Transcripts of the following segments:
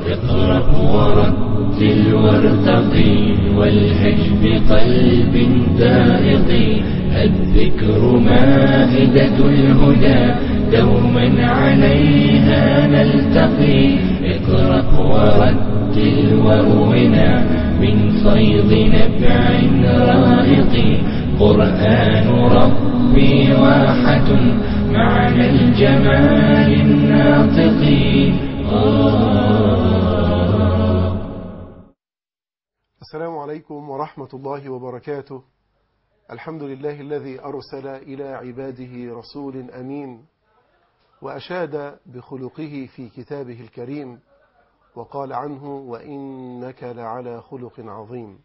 اقرأ ورتل وارتقي والهج بقلب دائق الذكر مائدة الهدى دوما عليها نلتقي اقرأ ورتل ورونا من فيض نبع رائق قرآن ربي واحة معنى الجمال الناطق السلام عليكم ورحمة الله وبركاته الحمد لله الذي أرسل إلى عباده رسول أمين وأشاد بخلقه في كتابه الكريم وقال عنه وإنك لعلى خلق عظيم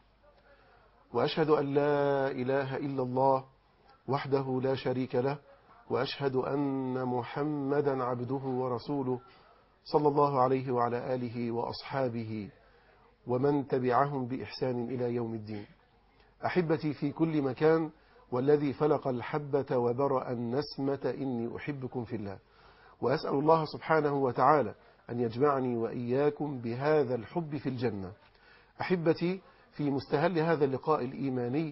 وأشهد أن لا إله إلا الله وحده لا شريك له وأشهد أن محمدا عبده ورسوله صلى الله عليه وعلى آله وأصحابه ومن تبعهم بإحسان إلى يوم الدين أحبتي في كل مكان والذي فلق الحبة وبرأ النسمة إني أحبكم في الله وأسأل الله سبحانه وتعالى أن يجمعني وإياكم بهذا الحب في الجنة أحبتي في مستهل هذا اللقاء الإيماني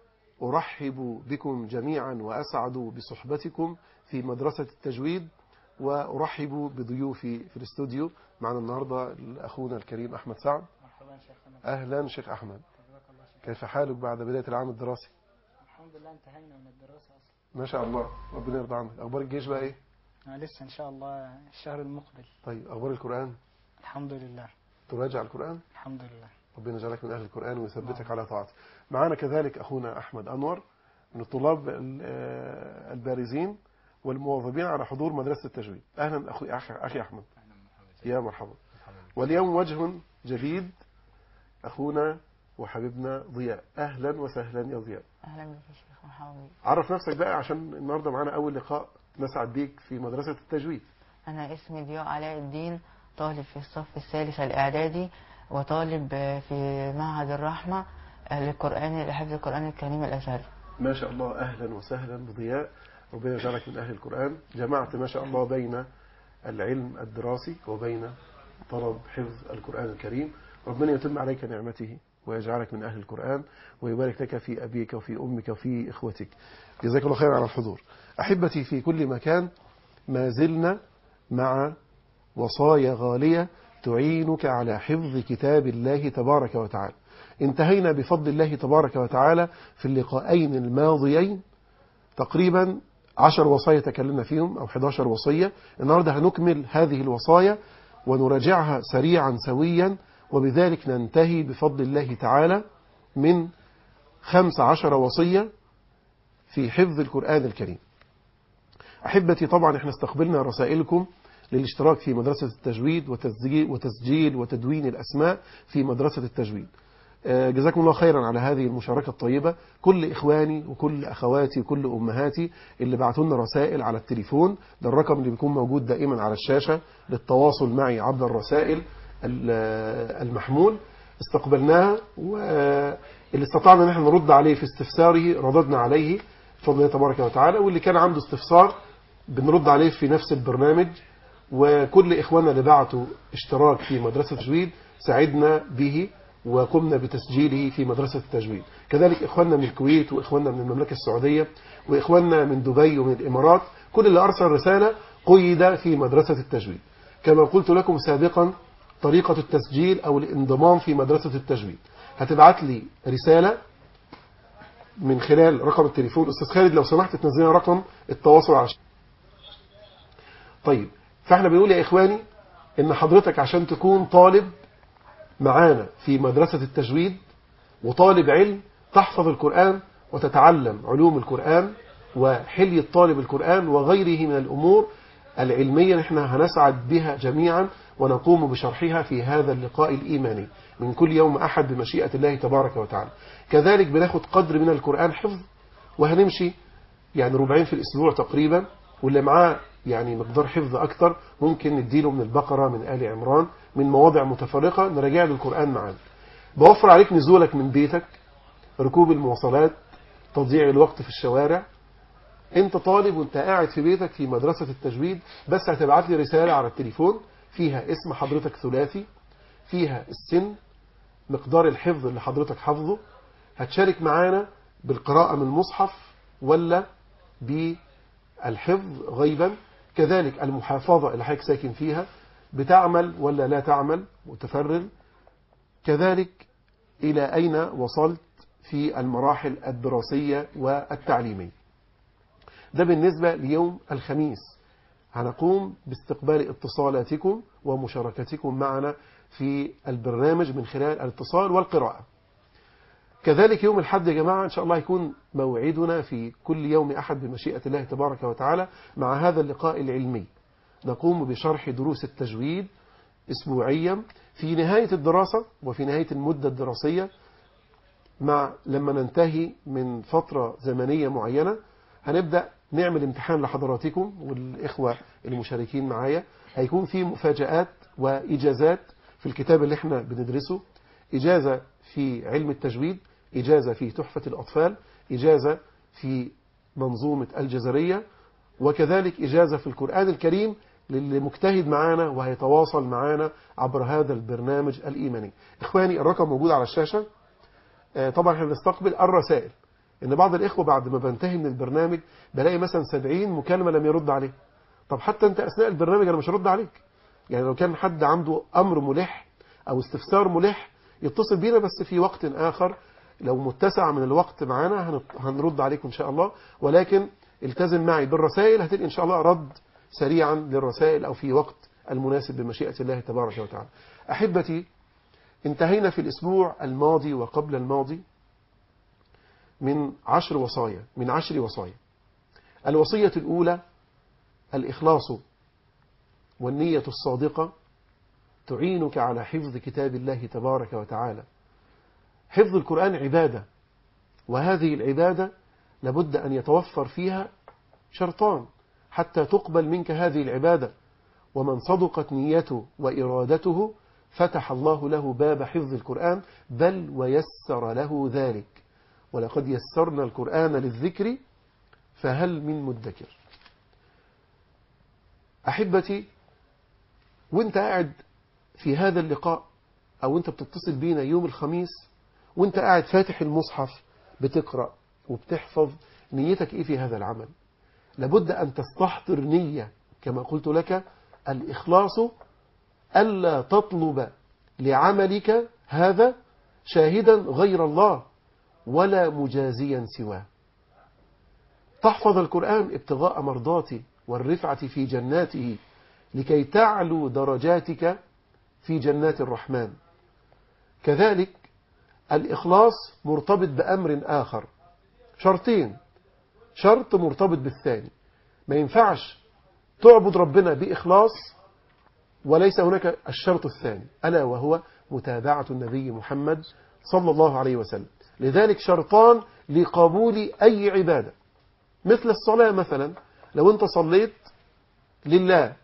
أرحب بكم جميعا وأسعد بصحبتكم في مدرسة التجويد وأرحب بضيوفي في الاستوديو معنا النهاردة أخونا الكريم أحمد سعد مرحبا شيخنا أهلا شيخ أحمد حفظك الله شيخ كيف حالك بعد بداية العام الدراسي الحمد لله انتهينا من الدراسة أصلا ما شاء الله ربنا يرضى عنك أخبار الجيش بقى إيه آه لسه إن شاء الله الشهر المقبل طيب أخبار القرآن الحمد لله تراجع القرآن الحمد لله ربنا يجعلك من أهل القرآن ويثبتك على طاعته معنا كذلك أخونا أحمد أنور من الطلاب ال- آه، البارزين والمواظبين على حضور مدرسة التجويد أهلا أخي أخي, أخي أحمد يا مرحبا واليوم وجه جديد أخونا وحبيبنا ضياء أهلا وسهلا يا ضياء اهلا بك يا شيخ محمد عرف نفسك بقى عشان النهارده معانا أول لقاء نسعد بيك في مدرسة التجويد انا اسمي ضياء علاء الدين طالب في الصف الثالث الاعدادي وطالب في معهد الرحمه للقران لحفظ القران الكريم الازهري ما شاء الله أهلا وسهلا بضياء ربنا يجعلك من أهل القرآن جمعت ما شاء الله بين العلم الدراسي وبين طلب حفظ القرآن الكريم ربنا يتم عليك نعمته ويجعلك من أهل القرآن ويبارك لك في أبيك وفي أمك وفي إخوتك جزاك الله خير على الحضور أحبتي في كل مكان ما زلنا مع وصايا غالية تعينك على حفظ كتاب الله تبارك وتعالى انتهينا بفضل الله تبارك وتعالى في اللقاءين الماضيين تقريبا عشر وصايا تكلمنا فيهم أو 11 وصية النهاردة هنكمل هذه الوصايا ونراجعها سريعا سويا وبذلك ننتهي بفضل الله تعالى من خمس عشر وصية في حفظ القرآن الكريم أحبتي طبعا احنا استقبلنا رسائلكم للاشتراك في مدرسة التجويد وتسجيل, وتسجيل وتدوين الأسماء في مدرسة التجويد آه، جزاكم الله خيرا على هذه المشاركة الطيبة كل إخواني وكل أخواتي وكل أمهاتي اللي بعتوا لنا رسائل على التليفون ده الرقم اللي بيكون موجود دائما على الشاشة للتواصل معي عبر الرسائل ال- آه، المحمول استقبلناها واللي استطعنا ان احنا نرد عليه في استفساره رددنا عليه بفضل الله تبارك وتعالى واللي كان عنده استفسار بنرد عليه في نفس البرنامج وكل إخواننا اللي بعتوا اشتراك في مدرسة التجويد ساعدنا به وقمنا بتسجيله في مدرسة التجويد كذلك إخواننا من الكويت وإخواننا من المملكة السعودية وإخواننا من دبي ومن الإمارات كل اللي أرسل رسالة قيد في مدرسة التجويد كما قلت لكم سابقا طريقة التسجيل أو الانضمام في مدرسة التجويد هتبعت لي رسالة من خلال رقم التليفون أستاذ خالد لو سمحت تنزلنا رقم التواصل على الشاشة. طيب فاحنا بنقول يا إخواني إن حضرتك عشان تكون طالب معانا في مدرسة التجويد وطالب علم تحفظ القرآن وتتعلم علوم القرآن وحلي الطالب القرآن وغيره من الأمور العلمية نحن هنسعد بها جميعا ونقوم بشرحها في هذا اللقاء الإيماني من كل يوم أحد بمشيئة الله تبارك وتعالى كذلك بناخد قدر من القرآن حفظ وهنمشي يعني ربعين في الأسبوع تقريبا واللي معاه يعني مقدار حفظ أكتر ممكن نديله من البقرة من آل عمران من مواضع متفرقة نراجع له القرآن معانا بوفر عليك نزولك من بيتك ركوب المواصلات تضييع الوقت في الشوارع انت طالب وانت قاعد في بيتك في مدرسة التجويد بس هتبعت لي رسالة على التليفون فيها اسم حضرتك ثلاثي فيها السن مقدار الحفظ اللي حضرتك حافظه هتشارك معانا بالقراءة من المصحف ولا بالحفظ غيبا كذلك المحافظة اللي حضرتك ساكن فيها بتعمل ولا لا تعمل متفرغ كذلك إلى أين وصلت في المراحل الدراسية والتعليمية ده بالنسبة ليوم الخميس هنقوم باستقبال اتصالاتكم ومشاركتكم معنا في البرنامج من خلال الاتصال والقراءة كذلك يوم الحد يا جماعة إن شاء الله يكون موعدنا في كل يوم أحد بمشيئة الله تبارك وتعالى مع هذا اللقاء العلمي نقوم بشرح دروس التجويد أسبوعيا في نهاية الدراسة وفي نهاية المدة الدراسية مع لما ننتهي من فترة زمنية معينة هنبدأ نعمل امتحان لحضراتكم والإخوة المشاركين معايا هيكون في مفاجآت وإجازات في الكتاب اللي احنا بندرسه إجازة في علم التجويد إجازة في تحفة الأطفال إجازة في منظومة الجزرية وكذلك إجازة في القرآن الكريم للي مجتهد معانا وهيتواصل معانا عبر هذا البرنامج الإيماني إخواني الرقم موجود على الشاشة آه، طبعا احنا بنستقبل الرسائل ان بعض الاخوه بعد ما بنتهي من البرنامج بلاقي مثلا 70 مكالمه لم يرد عليه طب حتى انت اثناء البرنامج انا مش هرد عليك يعني لو كان حد عنده امر ملح او استفسار ملح يتصل بينا بس في وقت اخر لو متسع من الوقت معانا هنط- هنرد عليكم ان شاء الله ولكن التزم معي بالرسائل هتلقي ان شاء الله رد سريعا للرسائل او في وقت المناسب بمشيئه الله تبارك وتعالى احبتي انتهينا في الاسبوع الماضي وقبل الماضي من عشر وصايا من عشر وصايا الوصية الأولى الإخلاص والنية الصادقة تعينك على حفظ كتاب الله تبارك وتعالى حفظ القرآن عبادة وهذه العبادة لابد أن يتوفر فيها شرطان حتى تقبل منك هذه العبادة ومن صدقت نيته وإرادته فتح الله له باب حفظ القرآن بل ويسر له ذلك ولقد يسرنا القرآن للذكر فهل من مدكر أحبتي وانت قاعد في هذا اللقاء أو انت بتتصل بينا يوم الخميس وانت قاعد فاتح المصحف بتقرأ وبتحفظ نيتك ايه في هذا العمل لابد أن تستحضر نية كما قلت لك الإخلاص ألا تطلب لعملك هذا شاهدا غير الله ولا مجازيا سواه تحفظ القرآن ابتغاء مرضاته والرفعة في جناته لكي تعلو درجاتك في جنات الرحمن كذلك الإخلاص مرتبط بأمر آخر شرطين شرط مرتبط بالثاني ما ينفعش تعبد ربنا بإخلاص وليس هناك الشرط الثاني ألا وهو متابعة النبي محمد صلى الله عليه وسلم لذلك شرطان لقبول أي عبادة مثل الصلاة مثلا لو أنت صليت لله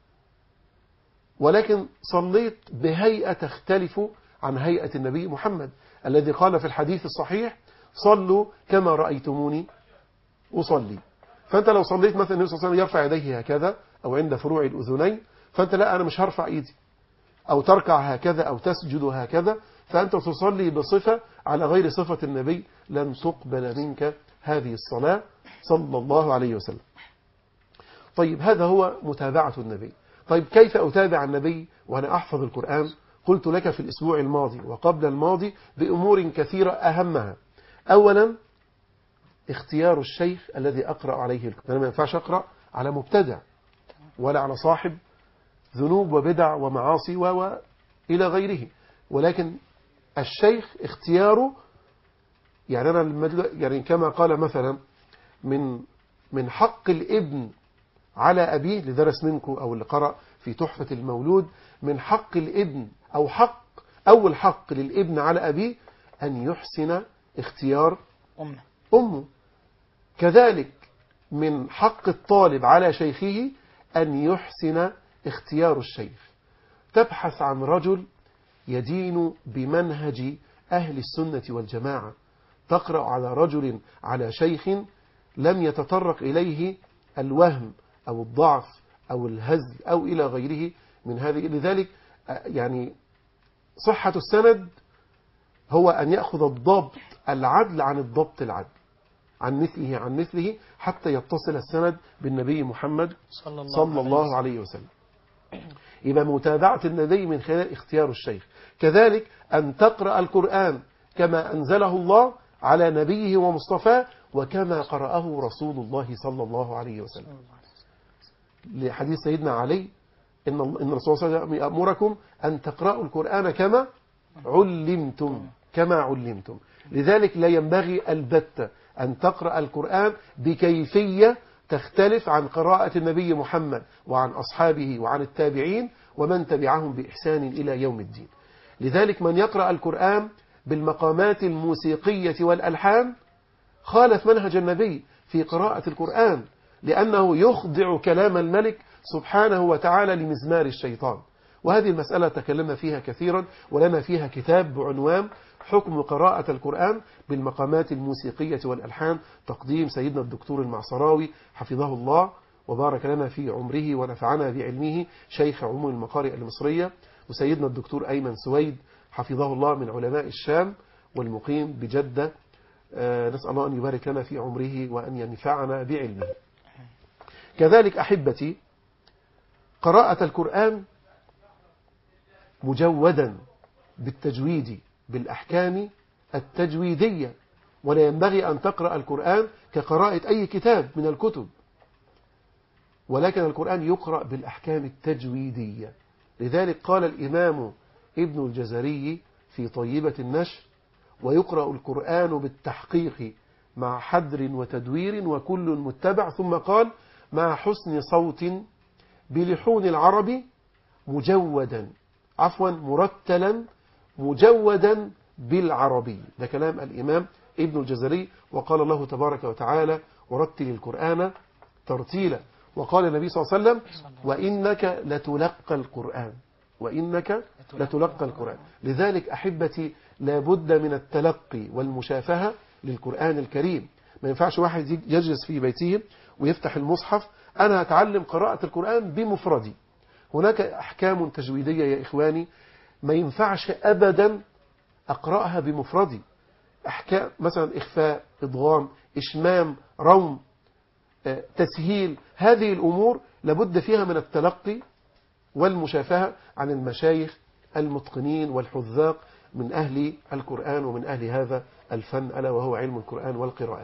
ولكن صليت بهيئة تختلف عن هيئة النبي محمد الذي قال في الحديث الصحيح صلوا كما رأيتموني أصلي فأنت لو صليت مثلا النبي صلى الله عليه وسلم يرفع يديه هكذا أو عند فروع الأذنين فأنت لا أنا مش هرفع إيدي أو تركع هكذا أو تسجد هكذا فأنت تصلي بصفة على غير صفة النبي لن تقبل منك هذه الصلاة صلى الله عليه وسلم طيب هذا هو متابعة النبي طيب كيف أتابع النبي وأنا أحفظ القرآن قلت لك في الأسبوع الماضي وقبل الماضي بأمور كثيرة أهمها أولا اختيار الشيخ الذي أقرأ عليه القرآن أنا ما ينفعش أقرأ على مبتدع ولا على صاحب ذنوب وبدع ومعاصي و إلى غيره ولكن الشيخ اختياره يعني أنا لما دلوقتي- يعني كما قال مثلا من من حق الابن على أبيه اللي درس منكم أو اللي قرأ في تحفة المولود من حق الابن أو حق أول حق للابن على أبيه أن يحسن اختيار أمة أمه كذلك من حق الطالب على شيخه أن يحسن اختيار الشيخ تبحث عن رجل يدين بمنهج أهل السنة والجماعة تقرأ على رجل على شيخ لم يتطرق إليه الوهم أو الضعف أو الهزل أو إلى غيره من هذه لذلك آه، يعني صحة السند هو أن يأخذ الضبط العدل عن الضبط العدل عن مثله عن مثله حتى يتصل السند بالنبي محمد صلى الله, صلى الله عليه وسلم يبقى متابعة النبي من خلال اختيار الشيخ كذلك أن تقرأ القرآن كما أنزله الله على نبيه ومصطفاه وكما قرأه رسول الله صلى الله عليه وسلم لحديث سيدنا علي إن ال- إن الرسول صلى الله عليه وسلم يأمركم أن تقرأوا القرآن كما علمتم كما علمتم لذلك لا ينبغي البتة أن تقرأ القرآن بكيفية تختلف عن قراءة النبي محمد وعن أصحابه وعن التابعين ومن تبعهم بإحسان إلى يوم الدين لذلك من يقرأ القرآن بالمقامات الموسيقية والألحان خالف منهج النبي في قراءة القرآن لأنه يخضع كلام الملك سبحانه وتعالى لمزمار الشيطان وهذه المسألة تكلمنا فيها كثيرا ولنا فيها كتاب بعنوان حكم قراءة القرآن بالمقامات الموسيقية والألحان تقديم سيدنا الدكتور المعصراوي حفظه الله وبارك لنا في عمره ونفعنا بعلمه شيخ عموم المقارئ المصرية وسيدنا الدكتور أيمن سويد حفظه الله من علماء الشام والمقيم بجدة آه، نسأل الله أن يبارك لنا في عمره وأن ينفعنا بعلمه كذلك أحبتي قراءة القرآن مجودا بالتجويد بالأحكام التجويدية ولا ينبغي أن تقرأ القرآن كقراءة أي كتاب من الكتب ولكن القرآن يقرأ بالأحكام التجويدية لذلك قال الإمام ابن الجزري في طيبة النشر ويقرأ القرآن بالتحقيق مع حدر وتدوير وكل متبع ثم قال مع حسن صوت بلحون العرب مجودا عفوا مرتلا مجودا بالعربي ده كلام الإمام ابن الجزري وقال الله تبارك وتعالى ورتل القرآن ترتيلا وقال النبي صلى الله عليه وسلم وإنك لتلقى القرآن وإنك لتلقى القرآن لذلك أحبتي لابد من التلقي والمشافهة للقرآن الكريم ما ينفعش واحد يجلس في بيته ويفتح المصحف أنا هتعلم قراءة القرآن بمفردي هناك أحكام تجويدية يا إخواني ما ينفعش أبدا أقرأها بمفردي أحكام مثلا إخفاء إضغام إشمام روم آه، تسهيل هذه الأمور لابد فيها من التلقي والمشافهة عن المشايخ المتقنين والحذاق من أهل القرآن ومن أهل هذا الفن ألا وهو علم القرآن والقراءات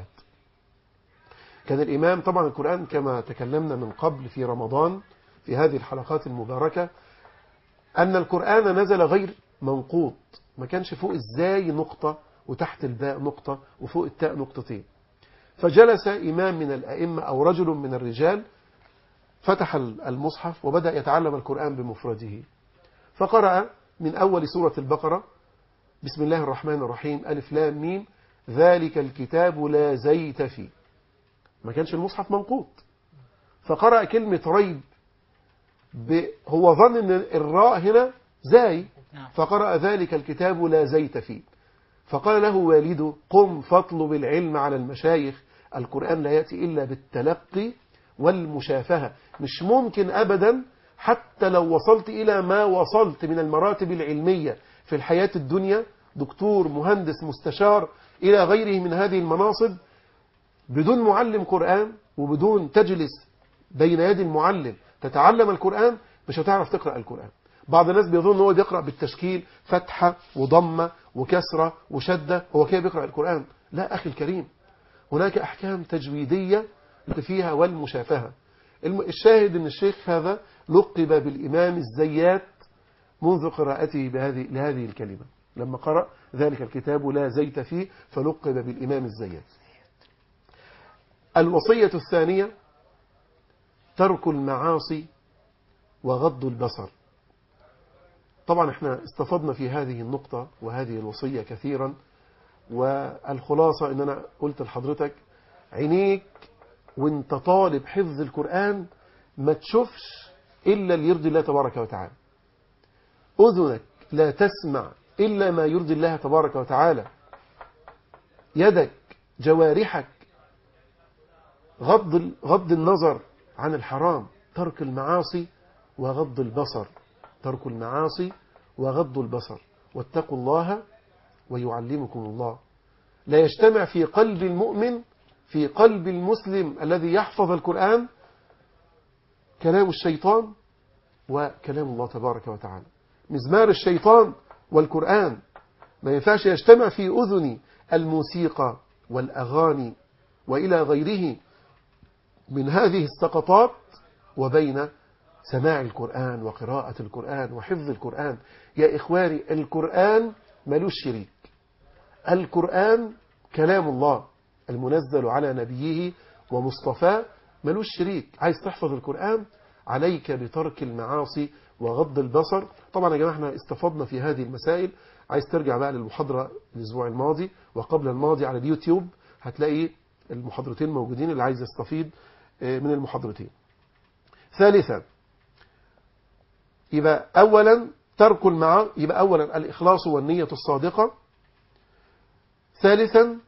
كان الإمام طبعا القرآن كما تكلمنا من قبل في رمضان في هذه الحلقات المباركة أن القرآن نزل غير منقوط ما كانش فوق الزاي نقطة وتحت الباء نقطة وفوق التاء نقطتين فجلس إمام من الأئمة أو رجل من الرجال فتح المصحف وبدأ يتعلم القرآن بمفرده فقرأ من أول سورة البقرة بسم الله الرحمن الرحيم ألف لام ميم ذلك الكتاب لا زيت فيه ما كانش المصحف منقوط فقرأ كلمة ريب ب... هو ظن ان الراء هنا زاي نعم. فقرأ ذلك الكتاب لا زيت فيه فقال له والده قم فاطلب العلم على المشايخ القرآن لا يأتي إلا بالتلقي والمشافهة مش ممكن أبدا حتى لو وصلت إلى ما وصلت من المراتب العلمية في الحياة الدنيا دكتور مهندس مستشار إلى غيره من هذه المناصب بدون معلم قرآن وبدون تجلس بين يدي المعلم تتعلم القرآن مش هتعرف تقرأ القرآن بعض الناس بيظن ان هو بيقرأ بالتشكيل فتحة وضمة وكسرة وشدة هو كده بيقرأ القرآن لا أخي الكريم هناك أحكام تجويدية فيها والمشافهة الم- الشاهد أن الشيخ هذا لقب بالإمام الزيات منذ قراءته بهذه لهذه الكلمة لما قرأ ذلك الكتاب لا زيت فيه فلقب بالإمام الزيات الوصية الثانية ترك المعاصي وغض البصر طبعا احنا استفدنا في هذه النقطة وهذه الوصية كثيرا والخلاصة ان انا قلت لحضرتك عينيك وانت طالب حفظ القرآن ما تشوفش إلا اللي يرضي الله تبارك وتعالى أذنك لا تسمع إلا ما يرضي الله تبارك وتعالى يدك جوارحك غض غض النظر عن الحرام ترك المعاصي وغض البصر ترك المعاصي وغض البصر واتقوا الله ويعلمكم الله لا يجتمع في قلب المؤمن في قلب المسلم الذي يحفظ القرآن كلام الشيطان وكلام الله تبارك وتعالى مزمار الشيطان والقرآن ما ينفعش يجتمع في أذن الموسيقى والأغاني وإلى غيره من هذه السقطات وبين سماع القرآن وقراءة القرآن وحفظ القرآن يا إخواني القرآن ملوش شريك القرآن كلام الله المنزل على نبيه ومصطفاه ملوش شريك عايز تحفظ القرآن عليك بترك المعاصي وغض البصر طبعا يا جماعة احنا استفضنا في هذه المسائل عايز ترجع بقى للمحاضرة الأسبوع الماضي وقبل الماضي على اليوتيوب هتلاقي المحاضرتين موجودين اللي عايز يستفيد من المحاضرتين ثالثا يبقى أولا ترك المعاصي يبقى أولا الإخلاص والنية الصادقة ثالثا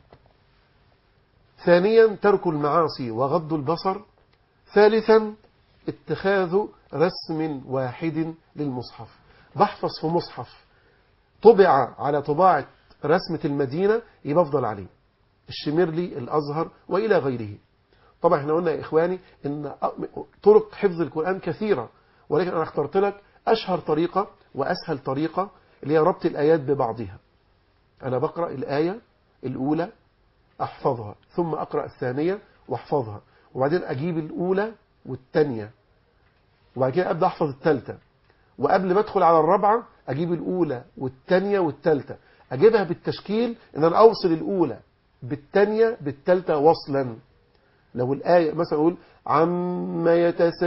ثانيا ترك المعاصي وغض البصر ثالثا اتخاذ رسم واحد للمصحف بحفظ في مصحف طبع على طباعة رسمة المدينة يبقى افضل عليه الشميرلي الأزهر وإلى غيره طبعا احنا قلنا يا إخواني إن طرق حفظ القرآن كثيرة ولكن أنا اخترت لك أشهر طريقة وأسهل طريقة اللي هي ربط الآيات ببعضها أنا بقرأ الآية الأولى أحفظها ثم أقرأ الثانية وأحفظها وبعدين أجيب الأولى والثانية وبعد كده أبدأ أحفظ الثالثة وقبل ما أدخل على الرابعة أجيب الأولى والثانية والثالثة أجيبها بالتشكيل إن أنا أوصل الأولى بالثانية بالثالثة وصلا لو الآية مثلا أقول عما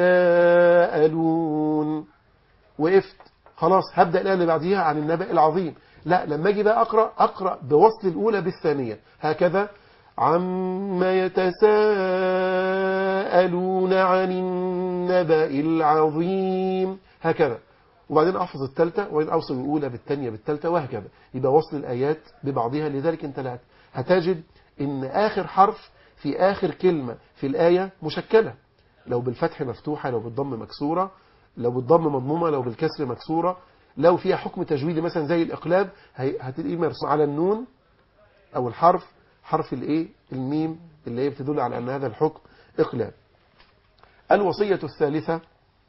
يتساءلون وقفت خلاص هبدأ الآية اللي بعديها عن النبأ العظيم لا لما أجي بقى أقرأ أقرأ بوصل الأولى بالثانية هكذا عما يتساءلون عن النبأ العظيم هكذا وبعدين أحفظ الثالثة وبعدين أوصل الأولى بالثانية بالثالثة وهكذا يبقى وصل الآيات ببعضها لذلك أنت لا هتجد إن آخر حرف في آخر كلمة في الآية مشكلة لو بالفتح مفتوحة لو بالضم مكسورة لو بالضم مضمومة لو بالكسر مكسورة لو فيها حكم تجويدي مثلا زي الإقلاب هتلاقيه مرسوم على النون أو الحرف حرف الإيه الميم اللي هي بتدل على أن هذا الحكم إقلاب الوصية الثالثة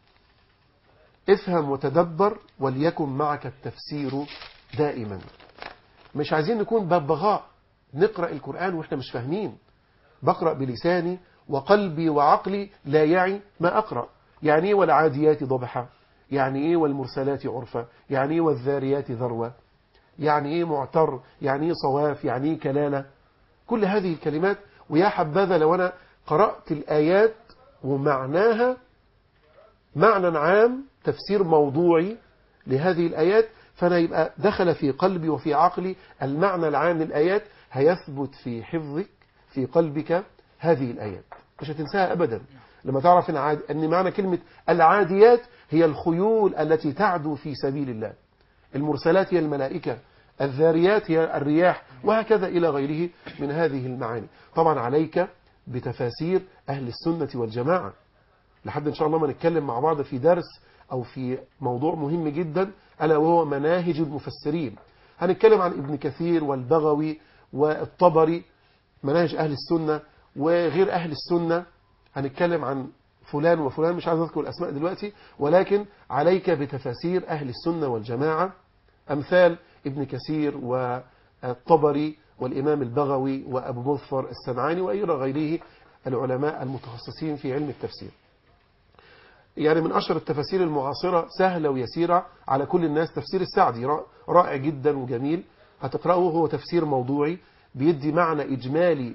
افهم وتدبر وليكن معك التفسير دائما مش عايزين نكون ببغاء نقرأ القرآن وإحنا مش فاهمين بقرأ بلساني وقلبي وعقلي لا يعي ما أقرأ يعني إيه والعاديات ضبحا يعني إيه والمرسلات عرفا يعني إيه والذاريات ذروة يعني إيه معتر يعني إيه صواف يعني إيه كلالة كل هذه الكلمات ويا حبذا لو أنا قرأت الآيات ومعناها معنى عام تفسير موضوعي لهذه الآيات فأنا يبقى دخل في قلبي وفي عقلي المعنى العام للآيات هيثبت في حفظك في قلبك هذه الآيات مش هتنساها أبدا لما تعرف إن, أن معنى كلمة العاديات هي الخيول التي تعدو في سبيل الله المرسلات هي الملائكة الذاريات هي الرياح وهكذا إلى غيره من هذه المعاني طبعا عليك بتفاسير أهل السنة والجماعة لحد إن شاء الله ما نتكلم مع بعض في درس أو في موضوع مهم جدا ألا وهو مناهج المفسرين هنتكلم عن ابن كثير والبغوي والطبري مناهج أهل السنة وغير أهل السنة هنتكلم عن فلان وفلان مش عايز أذكر الأسماء دلوقتي ولكن عليك بتفاسير أهل السنة والجماعة أمثال ابن كثير والطبري والإمام البغوي وأبو مظفر السمعاني وإلى غيره العلماء المتخصصين في علم التفسير يعني من أشهر التفاسير المعاصرة سهلة ويسيرة على كل الناس تفسير السعدي رائع جدا وجميل هتقرأه هو تفسير موضوعي بيدي معنى إجمالي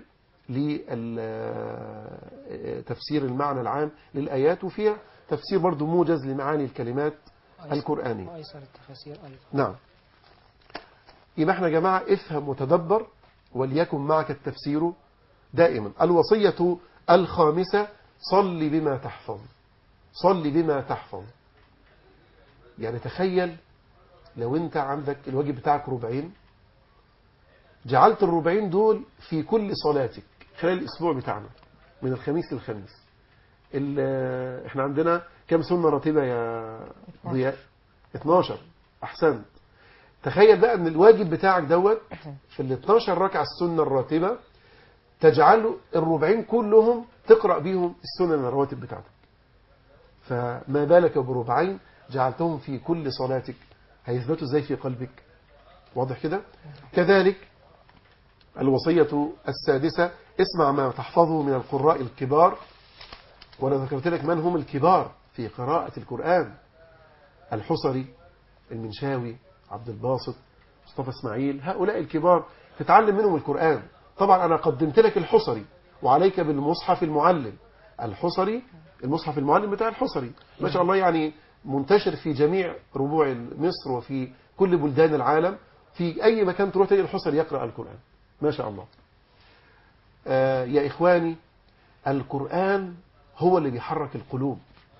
لتفسير المعنى العام للآيات وفيها تفسير برضو موجز لمعاني الكلمات القرآنية أيسر التفاسير أيضا نعم يبقى احنا يا جماعة افهم وتدبر وليكن معك التفسير دائما الوصية الخامسة صل بما تحفظ صل بما تحفظ يعني تخيل لو انت عندك الواجب بتاعك ربعين جعلت الربعين دول في كل صلاتك خلال الأسبوع بتاعنا من الخميس للخميس ال- احنا عندنا كم سنة راتبة يا ضياء 12 أحسنت تخيل بقى ان الواجب بتاعك دوت في ال 12 ركعة السنة الراتبة تجعل الربعين كلهم تقرأ بيهم السنن الرواتب بتاعتك فما بالك بربعين جعلتهم في كل صلاتك هيثبتوا ازاي في قلبك واضح كده كذلك الوصية السادسة اسمع ما تحفظه من القراء الكبار وانا ذكرت لك من هم الكبار في قراءة القرآن الحصري المنشاوي عبد الباسط مصطفى اسماعيل هؤلاء الكبار تتعلم منهم القرآن طبعا أنا قدمت لك الحصري وعليك بالمصحف المعلم الحصري المصحف المعلم بتاع الحصري ما شاء الله يعني منتشر في جميع ربوع مصر وفي كل بلدان العالم في أي مكان تروح تلاقي الحصري يقرأ القرآن ما شاء الله آه يا إخواني القرآن هو اللي بيحرك القلوب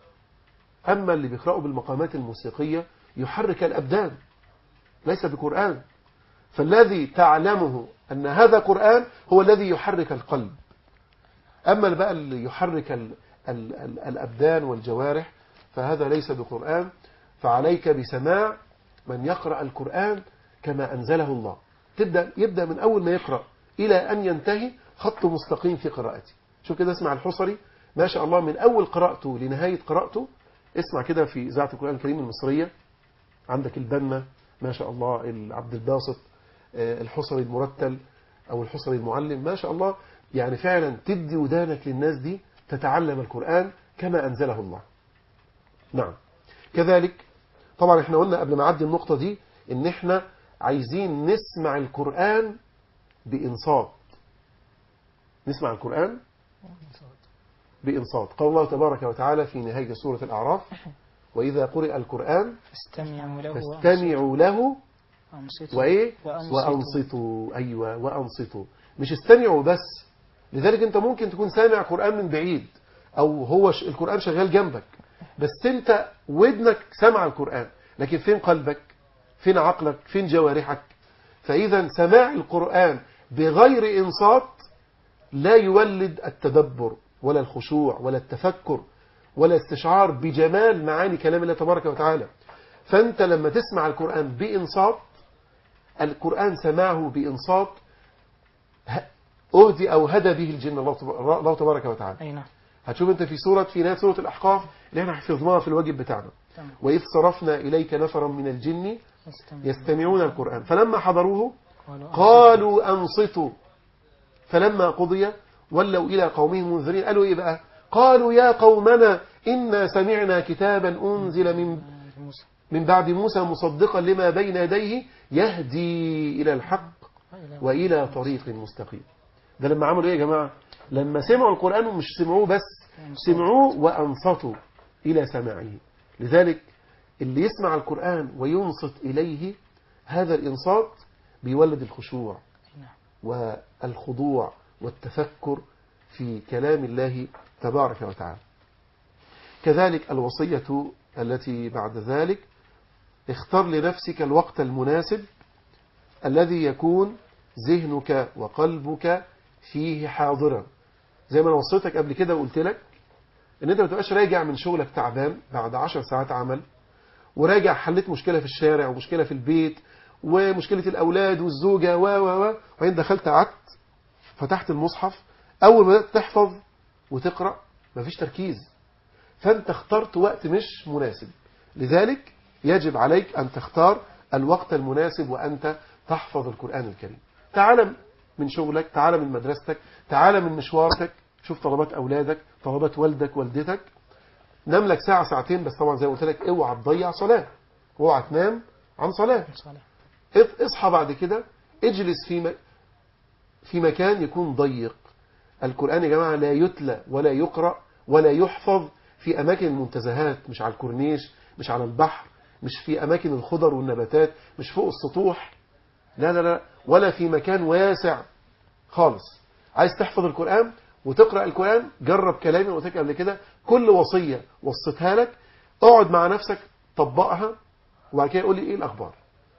أما اللي بيقرأوا بالمقامات الموسيقية يحرك الأبدان ليس بقرآن فالذي تعلمه أن هذا قرآن هو الذي يحرك القلب أما بقى اللي يحرك ال ال ال الأبدان والجوارح فهذا ليس بقرآن فعليك بسماع من يقرأ القرآن كما أنزله الله تبدأ يبدأ من أول ما يقرأ إلى أن ينتهي خط مستقيم في قراءته شوف كده اسمع الحصري ما شاء الله من أول قراءته لنهاية قراءته اسمع كده في إذاعة القرآن الكريم المصرية عندك البنا ما شاء الله عبد الباسط الحصري المرتل أو الحصري المعلم ما شاء الله يعني فعلا تدي ودانك للناس دي تتعلم القرآن كما أنزله الله نعم كذلك طبعا احنا قلنا قبل ما أعدي النقطة دي ان احنا عايزين نسمع القرآن بإنصات نسمع القرآن بإنصات قال الله تبارك وتعالى في نهاية سورة الأعراف وإذا قرئ القرآن استمعوا له فاستمعوا له وأنصتوا وإيه وأنصتوا. وأنصتوا أيوة وأنصتوا مش استمعوا بس لذلك أنت ممكن تكون سامع قرآن من بعيد أو هو ش- القرآن شغال جنبك بس أنت ودنك سمع القرآن لكن فين قلبك فين عقلك فين جوارحك فإذا سماع القرآن بغير إنصات لا يولد التدبر ولا الخشوع ولا التفكر ولا استشعار بجمال معاني كلام الله تبارك وتعالى فأنت لما تسمع القرآن بإنصات القرآن سماعه بإنصات ه- أهدي أو هدى به الجن الله تب- الله تبارك وتعالى أي نعم هتشوف أنت في سورة في نهاية سورة الأحقاف اللي احنا حفظناها في الواجب بتاعنا تمام وإذ صرفنا إليك نفرا من الجن استمعوا يستمعون القرآن فلما حضروه قالوا قالوا أنصتوا فلما قضي ولوا إلى قومهم منذرين قالوا إيه بقى قالوا يا قومنا إنا سمعنا كتابا أنزل من أنصتوا. موسى من بعد موسى مصدقا لما بين يديه يهدي إلى الحق وإلى طريق مستقيم ده لما عملوا إيه يا جماعة لما سمعوا القرآن ومش سمعوه بس سمعوه وأنصتوا إلى سماعه لذلك اللي يسمع القرآن وينصت إليه هذا الإنصات بيولد الخشوع والخضوع والتفكر في كلام الله تبارك وتعالى كذلك الوصية التي بعد ذلك اختر لنفسك الوقت المناسب الذي يكون ذهنك وقلبك فيه حاضرا زي ما انا وصيتك قبل كده وقلت لك ان انت ما تبقاش راجع من شغلك تعبان بعد عشر ساعات عمل وراجع حليت مشكلة في الشارع ومشكلة في البيت ومشكلة الأولاد والزوجة و و و وبعدين دخلت قعدت فتحت المصحف أول ما بدأت تحفظ وتقرأ مفيش تركيز فأنت اخترت وقت مش مناسب لذلك يجب عليك أن تختار الوقت المناسب وأنت تحفظ القرآن الكريم تعال من شغلك تعال من مدرستك تعال من مشوارك شوف طلبات أولادك طلبات والدك والدتك نام لك ساعة ساعتين بس طبعا زي ما قلت لك اوعى تضيع صلاة اوعى تنام عن صلاة صالح اص- اصحى بعد كده اجلس في م- في مكان يكون ضيق القرآن يا جماعة لا يتلى ولا يقرأ ولا يحفظ في أماكن المنتزهات مش على الكورنيش مش على البحر مش في أماكن الخضر والنباتات مش فوق السطوح لا لا لا ولا في مكان واسع خالص عايز تحفظ القرآن وتقرأ القرآن جرب كلامي اللي قلت لك قبل كده كل وصية وصيتها لك اقعد مع نفسك طبقها وبعد كده قول لي ايه الأخبار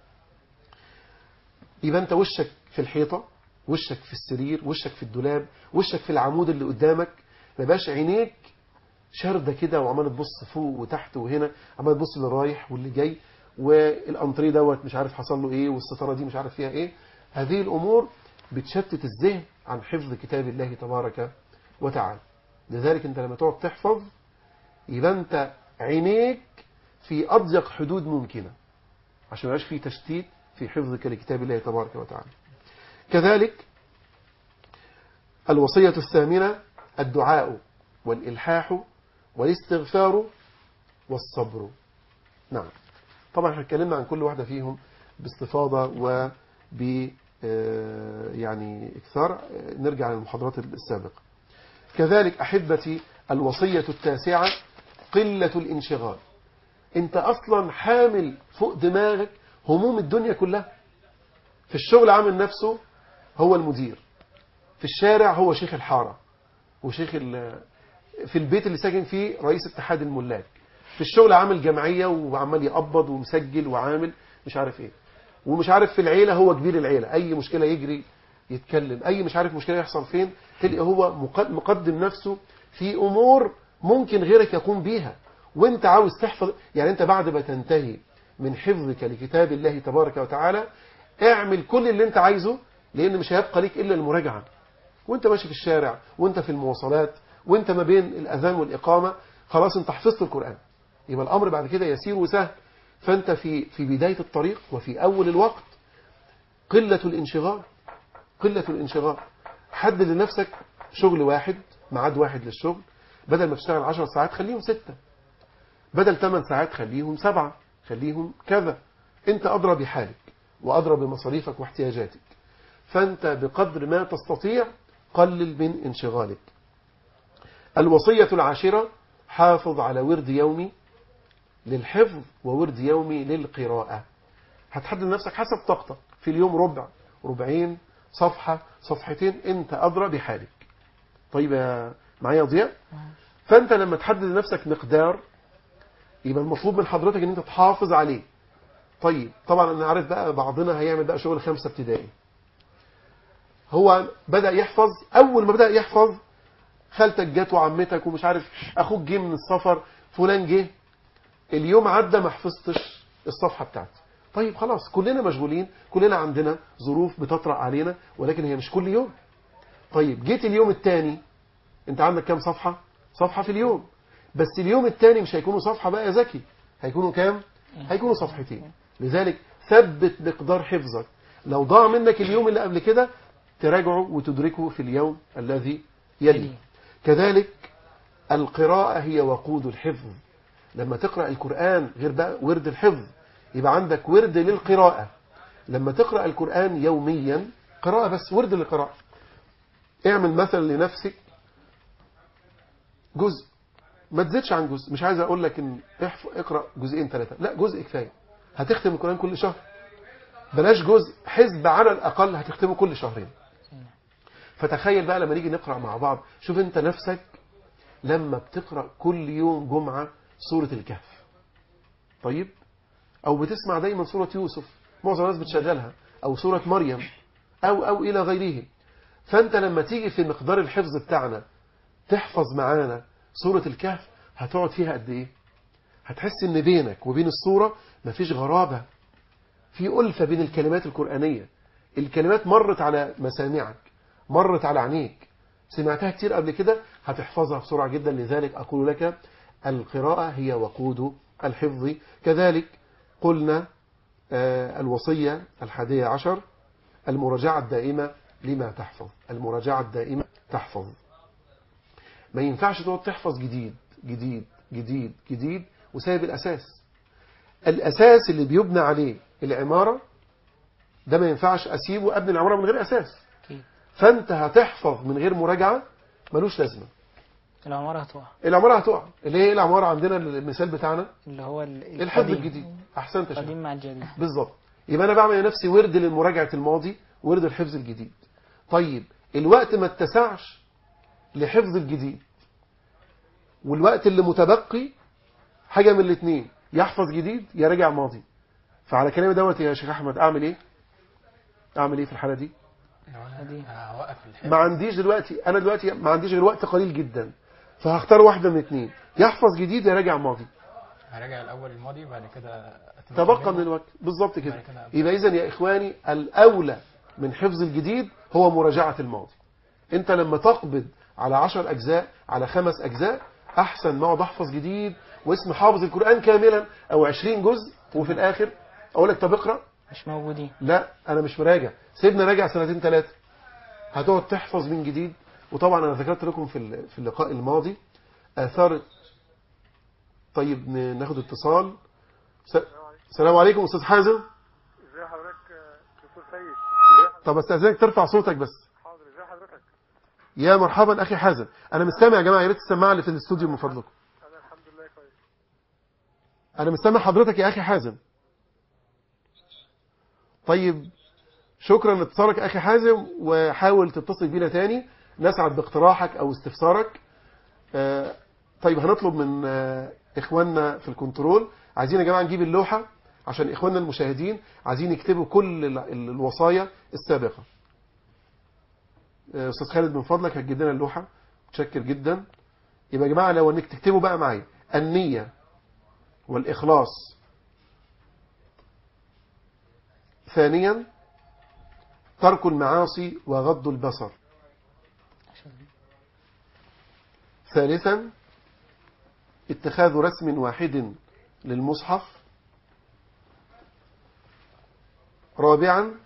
يبقى انت وشك في الحيطة وشك في السرير وشك في الدولاب وشك في العمود اللي قدامك ما يبقاش عينيك شاردة كده وعمال تبص فوق وتحت وهنا عمال تبص اللي رايح واللي جاي والانتريه دوت مش عارف حصل له ايه والستاره دي مش عارف فيها ايه هذه الامور بتشتت الذهن عن حفظ كتاب الله تبارك وتعالى لذلك انت لما تقعد تحفظ يبقى انت عينيك في اضيق حدود ممكنه عشان ما يبقاش في تشتيت في حفظك لكتاب الله تبارك وتعالى كذلك الوصية الثامنة الدعاء والإلحاح والاستغفار والصبر نعم طبعا احنا اتكلمنا عن كل واحدة فيهم باستفاضة و ب آه، يعني إكثار آه، نرجع للمحاضرات السابقة كذلك أحبتي الوصية التاسعة قلة الانشغال انت اصلا حامل فوق دماغك هموم الدنيا كلها في الشغل عامل نفسه هو المدير في الشارع هو شيخ الحارة وشيخ ال- في البيت اللي ساكن فيه رئيس اتحاد الملاك في الشغل عامل جمعية وعمال يقبض ومسجل وعامل مش عارف ايه ومش عارف في العيلة هو كبير العيلة اي مشكلة يجري يتكلم اي مش عارف مشكلة يحصل فين تلقى هو مق- مقدم نفسه في امور ممكن غيرك يقوم بيها وانت عاوز تحفظ يعني انت بعد ما تنتهي من حفظك لكتاب الله تبارك وتعالى اعمل كل اللي انت عايزه لان مش هيبقى ليك الا المراجعة وانت ماشي في الشارع وانت في المواصلات وانت ما بين الاذان والاقامة خلاص انت حفظت القرآن يبقى الامر بعد كده يسير وسهل فانت في في بداية الطريق وفي اول الوقت قلة الانشغال قلة الانشغال حدد لنفسك شغل واحد ميعاد واحد للشغل بدل ما تشتغل 10 ساعات خليهم ستة بدل 8 ساعات خليهم سبعة خليهم كذا انت أدرى بحالك وأدرى بمصاريفك واحتياجاتك فأنت بقدر ما تستطيع قلل من انشغالك الوصية العاشرة حافظ على ورد يومي للحفظ وورد يومي للقراءة هتحدد نفسك حسب طاقتك في اليوم ربع ربعين صفحة صفحتين انت أدرى بحالك طيب يا معايا ضياء فانت لما تحدد لنفسك مقدار يبقى المطلوب من حضرتك ان انت تحافظ عليه طيب طبعا انا عارف بقى بعضنا هيعمل بقى شغل خمسة ابتدائي هو بدأ يحفظ اول ما بدأ يحفظ خالتك جت وعمتك ومش عارف اخوك جه من السفر فلان جه اليوم عدى ما حفظتش الصفحة بتاعتي طيب خلاص كلنا مشغولين كلنا عندنا ظروف بتطرأ علينا ولكن هي مش كل يوم طيب جيت اليوم الثاني انت عندك كام صفحة صفحة في اليوم بس اليوم الثاني مش هيكونوا صفحة بقى يا زكي هيكونوا كام هيكونوا صفحتين لذلك ثبت مقدار حفظك لو ضاع منك اليوم اللي قبل كده تراجعه وتدركه في اليوم الذي يلي كذلك القراءة هي وقود الحفظ لما تقرأ القرآن غير بقى ورد الحفظ يبقى عندك ورد للقراءة لما تقرأ القرآن يوميا قراءة بس ورد للقراءة اعمل مثلا لنفسك جزء ما تزيدش عن جزء مش عايز اقول لك ان احف- اقرا جزئين ثلاثه لا جزء كفايه هتختم القران كل شهر بلاش جزء حزب على الاقل هتختمه كل شهرين فتخيل بقى لما نيجي نقرا مع بعض شوف انت نفسك لما بتقرا كل يوم جمعه سوره الكهف طيب او بتسمع دايما سوره يوسف معظم الناس بتشغلها او سوره مريم او او الى غيره فانت لما تيجي في مقدار الحفظ بتاعنا تحفظ معانا سورة الكهف هتقعد فيها قد ايه هتحس ان بينك وبين السورة مفيش غرابة في ألفة بين الكلمات القرآنية الكلمات مرت على مسامعك مرت على عينيك سمعتها كتير قبل كده هتحفظها بسرعة جدا لذلك أقول لك القراءة هي وقود الحفظ كذلك قلنا آه، الوصية الحادية عشر المراجعة الدائمة لما تحفظ المراجعة الدائمة تحفظ ما ينفعش تقعد تحفظ جديد جديد جديد جديد وسايب الأساس الأساس اللي بيبنى عليه العمارة ده ما ينفعش أسيبه أبني العمارة من غير أساس أكيد. فأنت هتحفظ من غير مراجعة ملوش لازمة العمارة هتقع العمارة هتقع اللي هي العمارة عندنا المثال بتاعنا اللي هو ال- الحفظ القديم. الجديد أحسنت يا شيخ. القديم مع الجديد بالظبط يبقى انا بعمل لنفسي ورد لمراجعه الماضي ورد الحفظ الجديد طيب الوقت ما اتسعش لحفظ الجديد والوقت اللي متبقي حاجه من الاثنين يحفظ جديد يا راجع ماضي فعلى كلامي دوت يا شيخ احمد اعمل ايه اعمل ايه في الحاله دي قديم. هوقف الحفظ ما عنديش دلوقتي انا دلوقتي ما عنديش غير وقت قليل جدا فهختار واحده من اثنين يحفظ جديد يا راجع ماضي هراجع الاول الماضي وبعد كده أتم تبقى منه. من الوقت بالظبط كده بعد كده يبقى إذا يا إخواني الأولى من حفظ الجديد هو مراجعة الماضي أنت لما تقبض على عشر أجزاء على خمس أجزاء أحسن ما أقعد أحفظ جديد واسم حافظ القرآن كاملا أو عشرين جزء وفي الآخر أقول لك طب اقرأ مش موجودين لا أنا مش مراجع سيبنا راجع سنتين ثلاثة هتقعد تحفظ من جديد وطبعا أنا ذكرت لكم في ال- في اللقاء الماضي آثار طيب ن- ناخد اتصال س- السلام عليكم أستاذ حازم ازي حضرتك آه، دكتور سيد ازي حضرتك طب استاذنك ترفع صوتك بس حاضر ازي حضرتك يا مرحبا اخي حازم انا مش سامع يا جماعه يا ريت السماعه اللي في الاستوديو من فضلكم انا الحمد لله كويس انا مش سامع حضرتك يا اخي حازم طيب شكرا لاتصالك اخي حازم وحاول تتصل بينا تاني نسعد باقتراحك او استفسارك آه، طيب هنطلب من آه، اخواننا في الكنترول عايزين يا جماعه نجيب اللوحه عشان اخواننا المشاهدين عايزين يكتبوا كل ال- ال- الوصايا السابقه آه، استاذ خالد من فضلك هتجيب لنا اللوحه متشكر جدا يبقى يا جماعه لو انك تكتبوا بقى معايا النيه والإخلاص ثانيا ترك المعاصي وغض البصر ثالثا اتخاذ رسم واحد للمصحف رابعا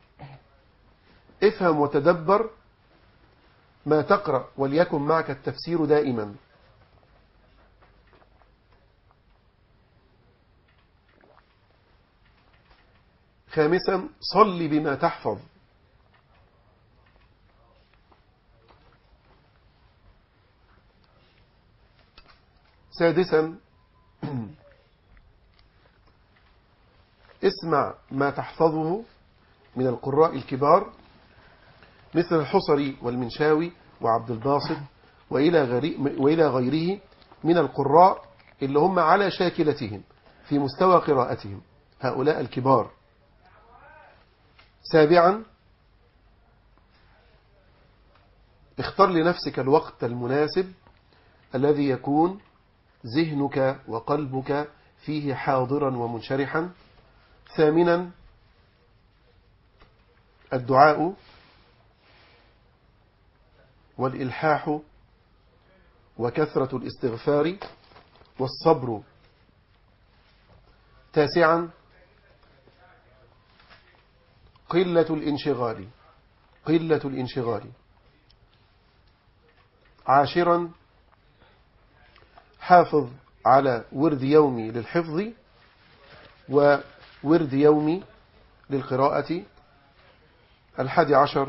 افهم وتدبر ما تقرأ وليكن معك التفسير دائما خامسا صل بما تحفظ سادسا اسمع ما تحفظه من القراء الكبار مثل الحصري والمنشاوي وعبد الباسط وإلى, غري وإلى غيره من القراء اللي هم على شاكلتهم في مستوى قراءتهم هؤلاء الكبار سابعا اختر لنفسك الوقت المناسب الذي يكون ذهنك وقلبك فيه حاضرا ومنشرحا ثامنا الدعاء والإلحاح وكثرة الاستغفار والصبر تاسعا قلة الانشغال قلة الانشغال عاشرا حافظ على ورد يومي للحفظ وورد يومي للقراءة الحادي عشر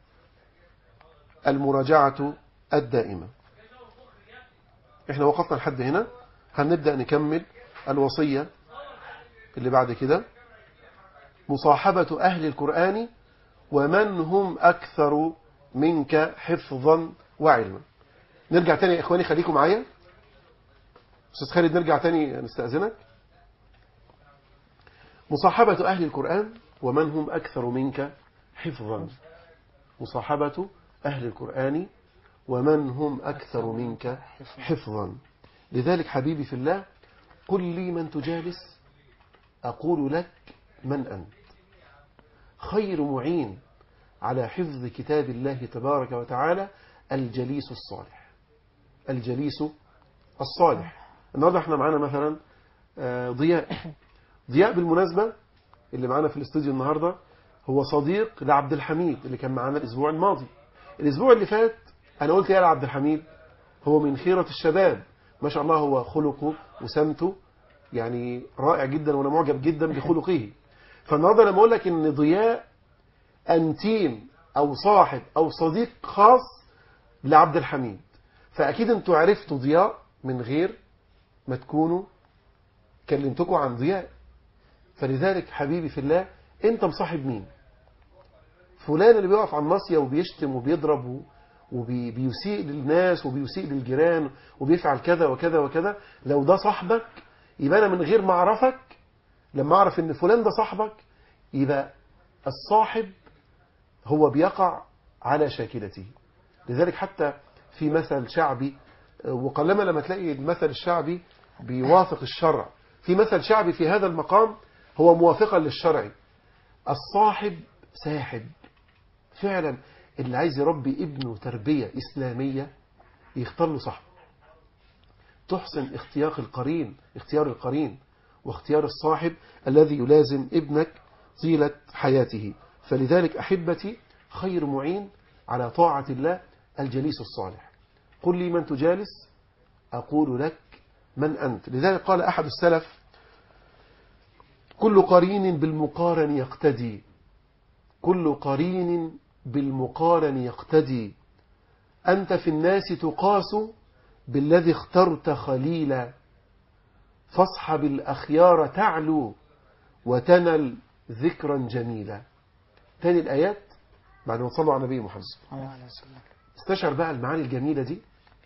المراجعة الدائمة احنا وقفنا لحد هنا هنبدأ نكمل الوصية اللي بعد كده مصاحبة أهل القرآن ومن هم أكثر منك حفظا وعلما نرجع تاني يا إخواني خليكم معايا أستاذ خالد نرجع تاني نستأذنك مصاحبة أهل القرآن ومن هم أكثر منك حفظا مصاحبة أهل القرآن ومن هم أكثر منك حفظا لذلك حبيبي في الله قل لي من تجالس أقول لك من أنت خير معين على حفظ كتاب الله تبارك وتعالى الجليس الصالح الجليس الصالح النهارده احنا معانا مثلا آه، ضياء ضياء بالمناسبة اللي معانا في الاستوديو النهاردة هو صديق لعبد الحميد اللي كان معانا الأسبوع الماضي الأسبوع اللي فات أنا قلت يا عبد الحميد هو من خيرة الشباب ما شاء الله هو خلقه وسمته يعني رائع جدا وأنا معجب جدا بخلقه فالنهارده لما أقول لك إن ضياء أنتيم أو صاحب أو صديق خاص لعبد الحميد فأكيد أنتوا عرفتوا ضياء من غير ما تكونوا كلمتكم عن ضياء فلذلك حبيبي في الله أنت مصاحب مين فلان اللي بيقف على الناصية وبيشتم وبيضرب وبيسيء للناس وبيسيء للجيران وبيفعل كذا وكذا وكذا لو ده صاحبك يبقى أنا من غير ما أعرفك لما أعرف إن فلان ده صاحبك يبقى الصاحب هو بيقع على شاكلته لذلك حتى في مثل شعبي وقلما لما تلاقي المثل الشعبي بيوافق الشرع في مثل شعبي في هذا المقام هو موافقا للشرع الصاحب ساحب فعلا اللي عايز يربي ابنه تربية إسلامية يختار له صاحب تحسن اختيار القرين اختيار القرين واختيار الصاحب الذي يلازم ابنك طيلة حياته فلذلك أحبتي خير معين على طاعة الله الجليس الصالح قل لي من تجالس أقول لك من أنت لذلك قال أحد السلف كل قرين بالمقارن يقتدي كل قرين بالمقارن يقتدي أنت في الناس تقاس بالذي اخترت خليلا فاصحب الأخيار تعلو وتنل ذكرا جميلا تاني الآيات بعد ما تصلوا على النبي محمد استشعر بقى المعاني الجميلة دي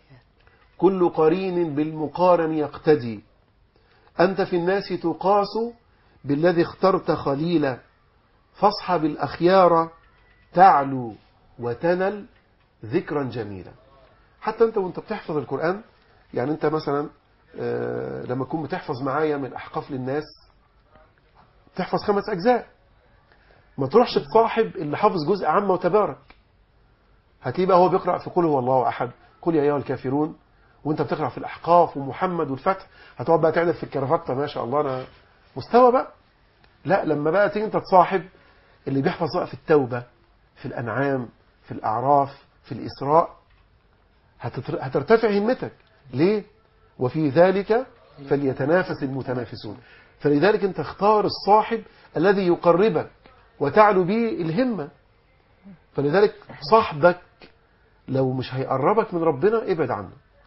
كل قرين بالمقارن يقتدي أنت في الناس تقاس بالذي اخترت خليلا فاصحب الأخيار تعلو وتنل ذكرا جميلا حتى أنت وانت بتحفظ القرآن يعني أنت مثلا آه، لما تكون بتحفظ معايا من أحقاف للناس تحفظ خمس أجزاء ما تروحش تصاحب اللي حافظ جزء عامة وتبارك هتلاقيه بقى هو بيقرأ في قل هو الله أحد قل يا أيها الكافرون وانت بتقرأ في الأحقاف ومحمد والفتح هتقعد بقى تعدل في الكرافتة ما شاء الله أنا مستوى بقى لا لما بقى تيجي انت تصاحب اللي بيحفظ بقى في التوبة في الأنعام في الأعراف في الإسراء هتتر- هترتفع همتك ليه وفي ذلك فليتنافس المتنافسون فلذلك انت اختار الصاحب الذي يقربك وتعلو به الهمة فلذلك صاحبك لو مش هيقربك من ربنا ابعد عنه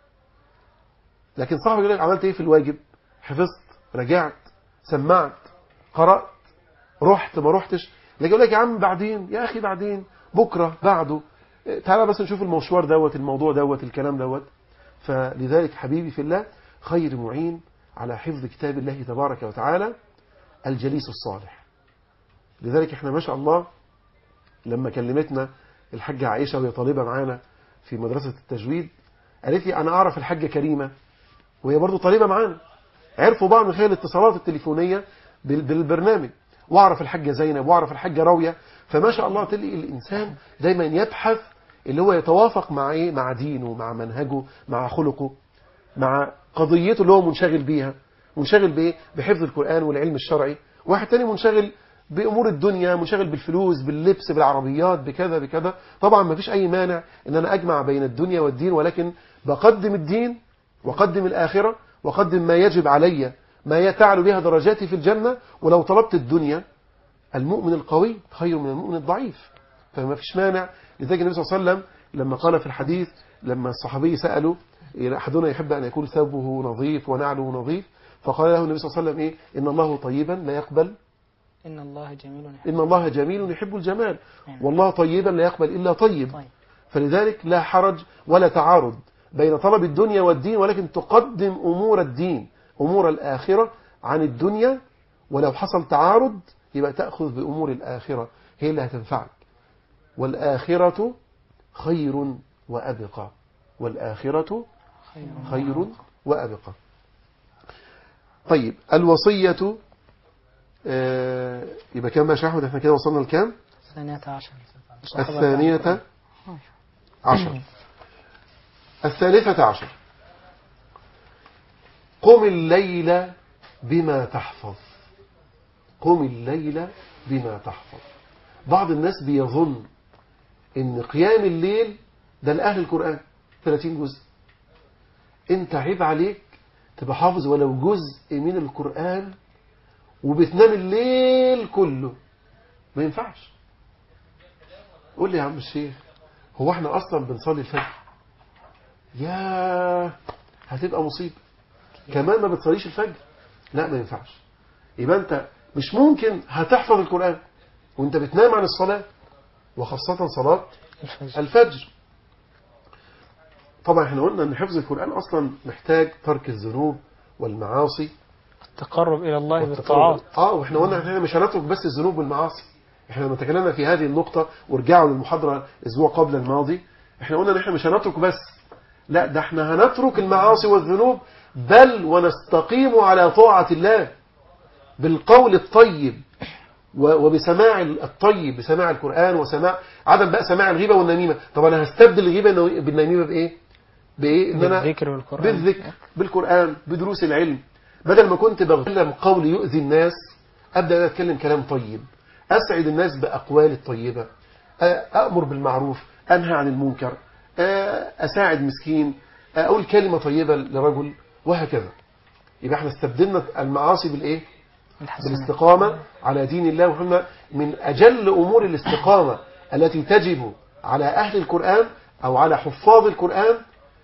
لكن صاحبك يقول لك عملت ايه في الواجب حفظت رجعت سمعت قرأت رحت ما رحتش لكن يقول لك يا عم بعدين يا اخي بعدين بكره بعده إيه، تعالى بس نشوف المشوار دوت الموضوع دوت الكلام دوت فلذلك حبيبي في الله خير معين على حفظ كتاب الله تبارك وتعالى الجليس الصالح لذلك احنا ما شاء الله لما كلمتنا الحاجة عائشة وهي طالبة معانا في مدرسة التجويد قالت لي أنا أعرف الحاجة كريمة وهي برضو طالبة معانا عرفوا بعض من خلال الاتصالات التليفونية بال- بالبرنامج واعرف الحاجة زينب واعرف الحاجة راوية فما شاء الله تلاقي الإنسان دايما يبحث اللي هو يتوافق مع إيه مع دينه مع منهجه مع خلقه مع قضيته اللي هو منشغل بيها منشغل بايه بحفظ القرآن والعلم الشرعي واحد تاني منشغل بأمور الدنيا منشغل بالفلوس باللبس بالعربيات بكذا بكذا طبعا ما فيش أي مانع إن أنا أجمع بين الدنيا والدين ولكن بقدم الدين وقدم الآخرة وقدم ما يجب علي ما يتعلو بها درجاتي في الجنة ولو طلبت الدنيا المؤمن القوي خير من المؤمن الضعيف فما فيش مانع لذلك النبي صلى الله عليه وسلم لما قال في الحديث لما الصحابي سألوا أحدنا يحب أن يكون ثوبه نظيف ونعله نظيف فقال له النبي صلى الله عليه وسلم إيه إن الله طيبا لا يقبل إن الله جميل يحب إن الله جميل يحب الجمال نعم. والله طيبا لا يقبل إلا طيب طيب فلذلك لا حرج ولا تعارض بين طلب الدنيا والدين ولكن تقدم أمور الدين أمور الآخرة عن الدنيا ولو حصل تعارض يبقى تأخذ بأمور الآخرة هي اللي هتنفعك والآخرة خير وأبقى والآخرة خير خير وأبقى طيب الوصية آه، يبقى كام بقى يا أحمد احنا كده وصلنا لكام الثانية عشر الثانية عشر الثالثة عشر قم الليل بما تحفظ قم الليل بما تحفظ بعض الناس بيظن ان قيام الليل ده لأهل القرآن 30 جزء انت عيب عليك تبقى حافظ ولو جزء من القرآن وبتنام الليل كله ما ينفعش قول لي يا عم الشيخ هو احنا اصلا بنصلي الفجر يا هتبقى مصيبة كمان ما بتصليش الفجر لا ما ينفعش يبقى انت مش ممكن هتحفظ القرآن وانت بتنام عن الصلاة وخاصة صلاة الفجر الفجر طبعا احنا قلنا ان حفظ القرآن اصلا محتاج ترك الذنوب والمعاصي التقرب إلى الله والتقرب. بالطاعات اه واحنا قلنا احنا مش هنترك بس الذنوب والمعاصي احنا لما تكلمنا في هذه النقطة ورجعوا للمحاضرة الاسبوع قبل الماضي احنا قلنا ان احنا مش هنترك بس لا ده احنا هنترك المعاصي والذنوب بل ونستقيم على طاعة الله بالقول الطيب و- وبسماع الطيب بسماع القرآن وسماع عدم بقى سماع الغيبة والنميمة طب أنا هستبدل الغيبة بالنميمة بإيه بإيه إن أنا بالذكر والقرآن بالذكر بالقرآن بدروس العلم بدل ما كنت بتكلم قول يؤذي الناس أبدأ أتكلم كلام طيب أسعد الناس بأقوال الطيبة أ- أأمر بالمعروف أنهى عن المنكر أ- أساعد مسكين أقول كلمة طيبة لرجل وهكذا يبقى احنا استبدلنا المعاصي بالإيه الحسنات بالاستقامة على دين الله وهم من أجل أمور الاستقامة التي تجب على أهل القرآن أو على حفاظ القرآن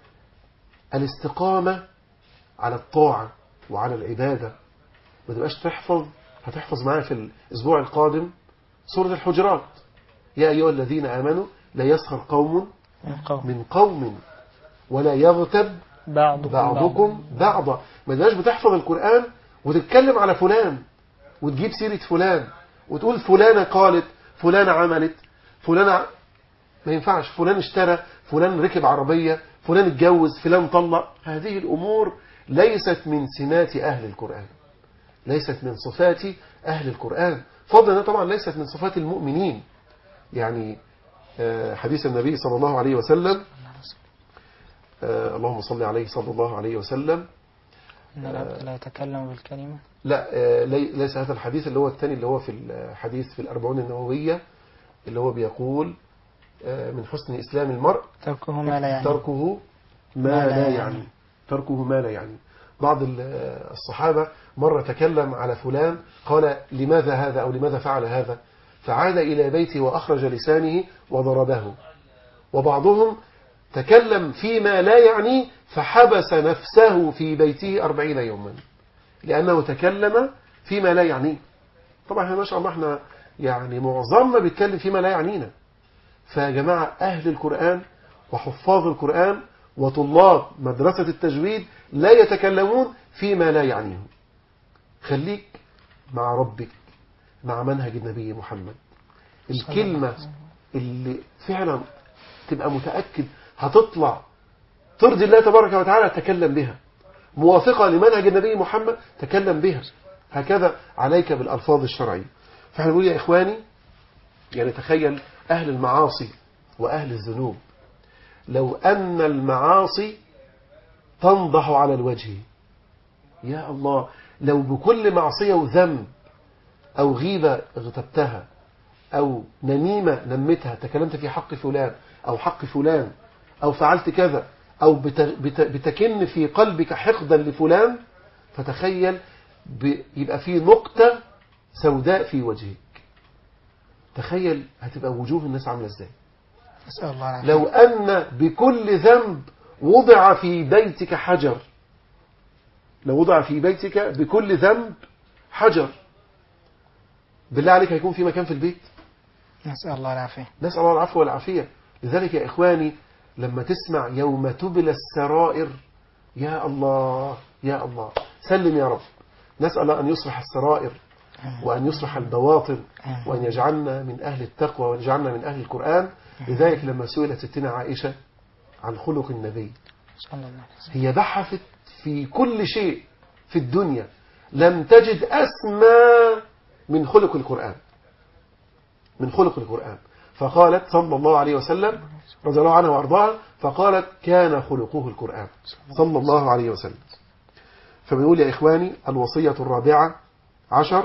الاستقامة على الطاعة وعلى العبادة ما تبقاش تحفظ هتحفظ معايا في الأسبوع القادم سورة الحجرات يا أيها الذين آمنوا لا يسخر قوم من قوم من قوم ولا يغتب بعضكم بعضكم بعضا ما تبقاش بتحفظ القرآن وتتكلم على فلان وتجيب سيرة فلان وتقول فلانة قالت فلانة عملت فلانة ع- ما ينفعش فلان اشترى فلان ركب عربية فلان اتجوز فلان طلق هذه الأمور ليست من سمات أهل القرآن ليست من صفات أهل القرآن فضلا إنها طبعا ليست من صفات المؤمنين يعني آه، حديث النبي صلى الله عليه وسلم آه، اللهم صل عليه صلى الله عليه وسلم إن العبد لا يتكلم بالكلمة لا آه، لي- ليس هذا الحديث اللي هو الثاني اللي هو في الحديث في الأربعون النووية اللي هو بيقول آه، من حسن إسلام المرء تركه ما لا يعني تركه ما ما لا لا يعني. يعني تركه ما لا يعني بعض ال- الصحابة مرة تكلم على فلان قال لماذا هذا أو لماذا فعل هذا فعاد إلى بيته وأخرج لسانه وضربه وبعضهم تكلم فيما لا يعني فحبس نفسه في بيته أربعين يوما لأنه تكلم فيما لا يعنيه طبعا احنا ما شاء الله احنا يعني معظمنا بيتكلم فيما لا يعنينا فيا جماعة أهل القرآن وحفاظ القرآن وطلاب مدرسة التجويد لا يتكلمون فيما لا يعنيهم خليك مع ربك مع منهج النبي محمد الكلمة اللي فعلا تبقى متأكد هتطلع ترضي الله تبارك وتعالى تكلم بها موافقة لمنهج النبي محمد تكلم بها هكذا عليك بالألفاظ الشرعية فاحنا نقول يا إخواني يعني تخيل أهل المعاصي وأهل الذنوب لو أن المعاصي تنضح على الوجه يا الله لو بكل معصية وذنب أو غيبة اغتبتها أو نميمة نمتها تكلمت في حق فلان أو حق فلان أو فعلت كذا أو بت- بت- بتكن في قلبك حقدا لفلان فتخيل ب- يبقى في نقطة سوداء في وجهك تخيل هتبقى وجوه الناس عاملة ازاي نسأل الله العافية لو أن بكل ذنب وضع في بيتك حجر لو وضع في بيتك بكل ذنب حجر بالله عليك هيكون في مكان في البيت نسأل الله العافية نسأل الله العفو والعافية لذلك يا إخواني لما تسمع يوم تبلى السرائر يا الله يا الله سلم يا رب نسأل الله أن يصلح السرائر وأن يصلح البواطن وأن يجعلنا من أهل التقوى وأن يجعلنا من أهل القرآن لذلك لما سئلت ستنا عائشة عن خلق النبي صلى الله عليه وسلم هي بحثت في كل شيء في الدنيا لم تجد أسمى من خلق القرآن من خلق القرآن فقالت صلى الله عليه وسلم رضي الله عنها وأرضاها فقالت كان خلقه القرآن صلى الله عليه وسلم فبنقول يا إخواني الوصية الرابعة عشر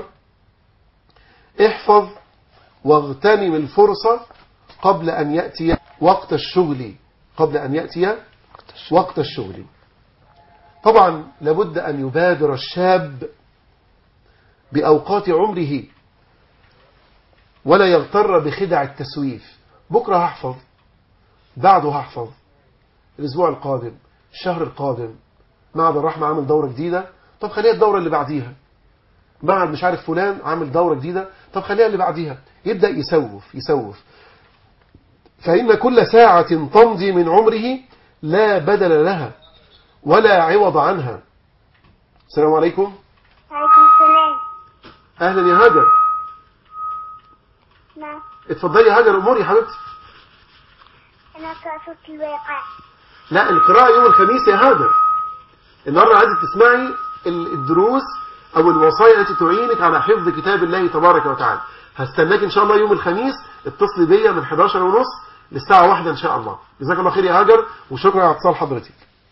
احفظ واغتنم الفرصة قبل أن يأتي وقت الشغل قبل أن يأتي وقت الشغل طبعا لابد أن يبادر الشاب بأوقات عمره ولا يغتر بخدع التسويف بكرة هحفظ بعده هحفظ الأسبوع القادم الشهر القادم معهد الرحمة عامل دورة جديدة طب خليها الدورة اللي بعديها معهد مش عارف فلان عامل دورة جديدة طب خليها اللي بعديها يبدأ يسوف يسوف فإن كل ساعة تمضي من عمره لا بدل لها ولا عوض عنها السلام عليكم عليكم السلام أهلا يا هاجر نعم اتفضلي يا هاجر أموري يا حبيبتي أنا أقرأ سورة الواقع لا القراءة يوم الخميس يا هاجر النهارده عايزك تسمعي ال- الدروس او الوصايا التي تعينك على حفظ كتاب الله تبارك وتعالى هستناك ان شاء الله يوم الخميس اتصلي بيا من 11 ونص للساعة واحدة ان شاء الله جزاك الله خير يا هاجر وشكرا على اتصال حضرتك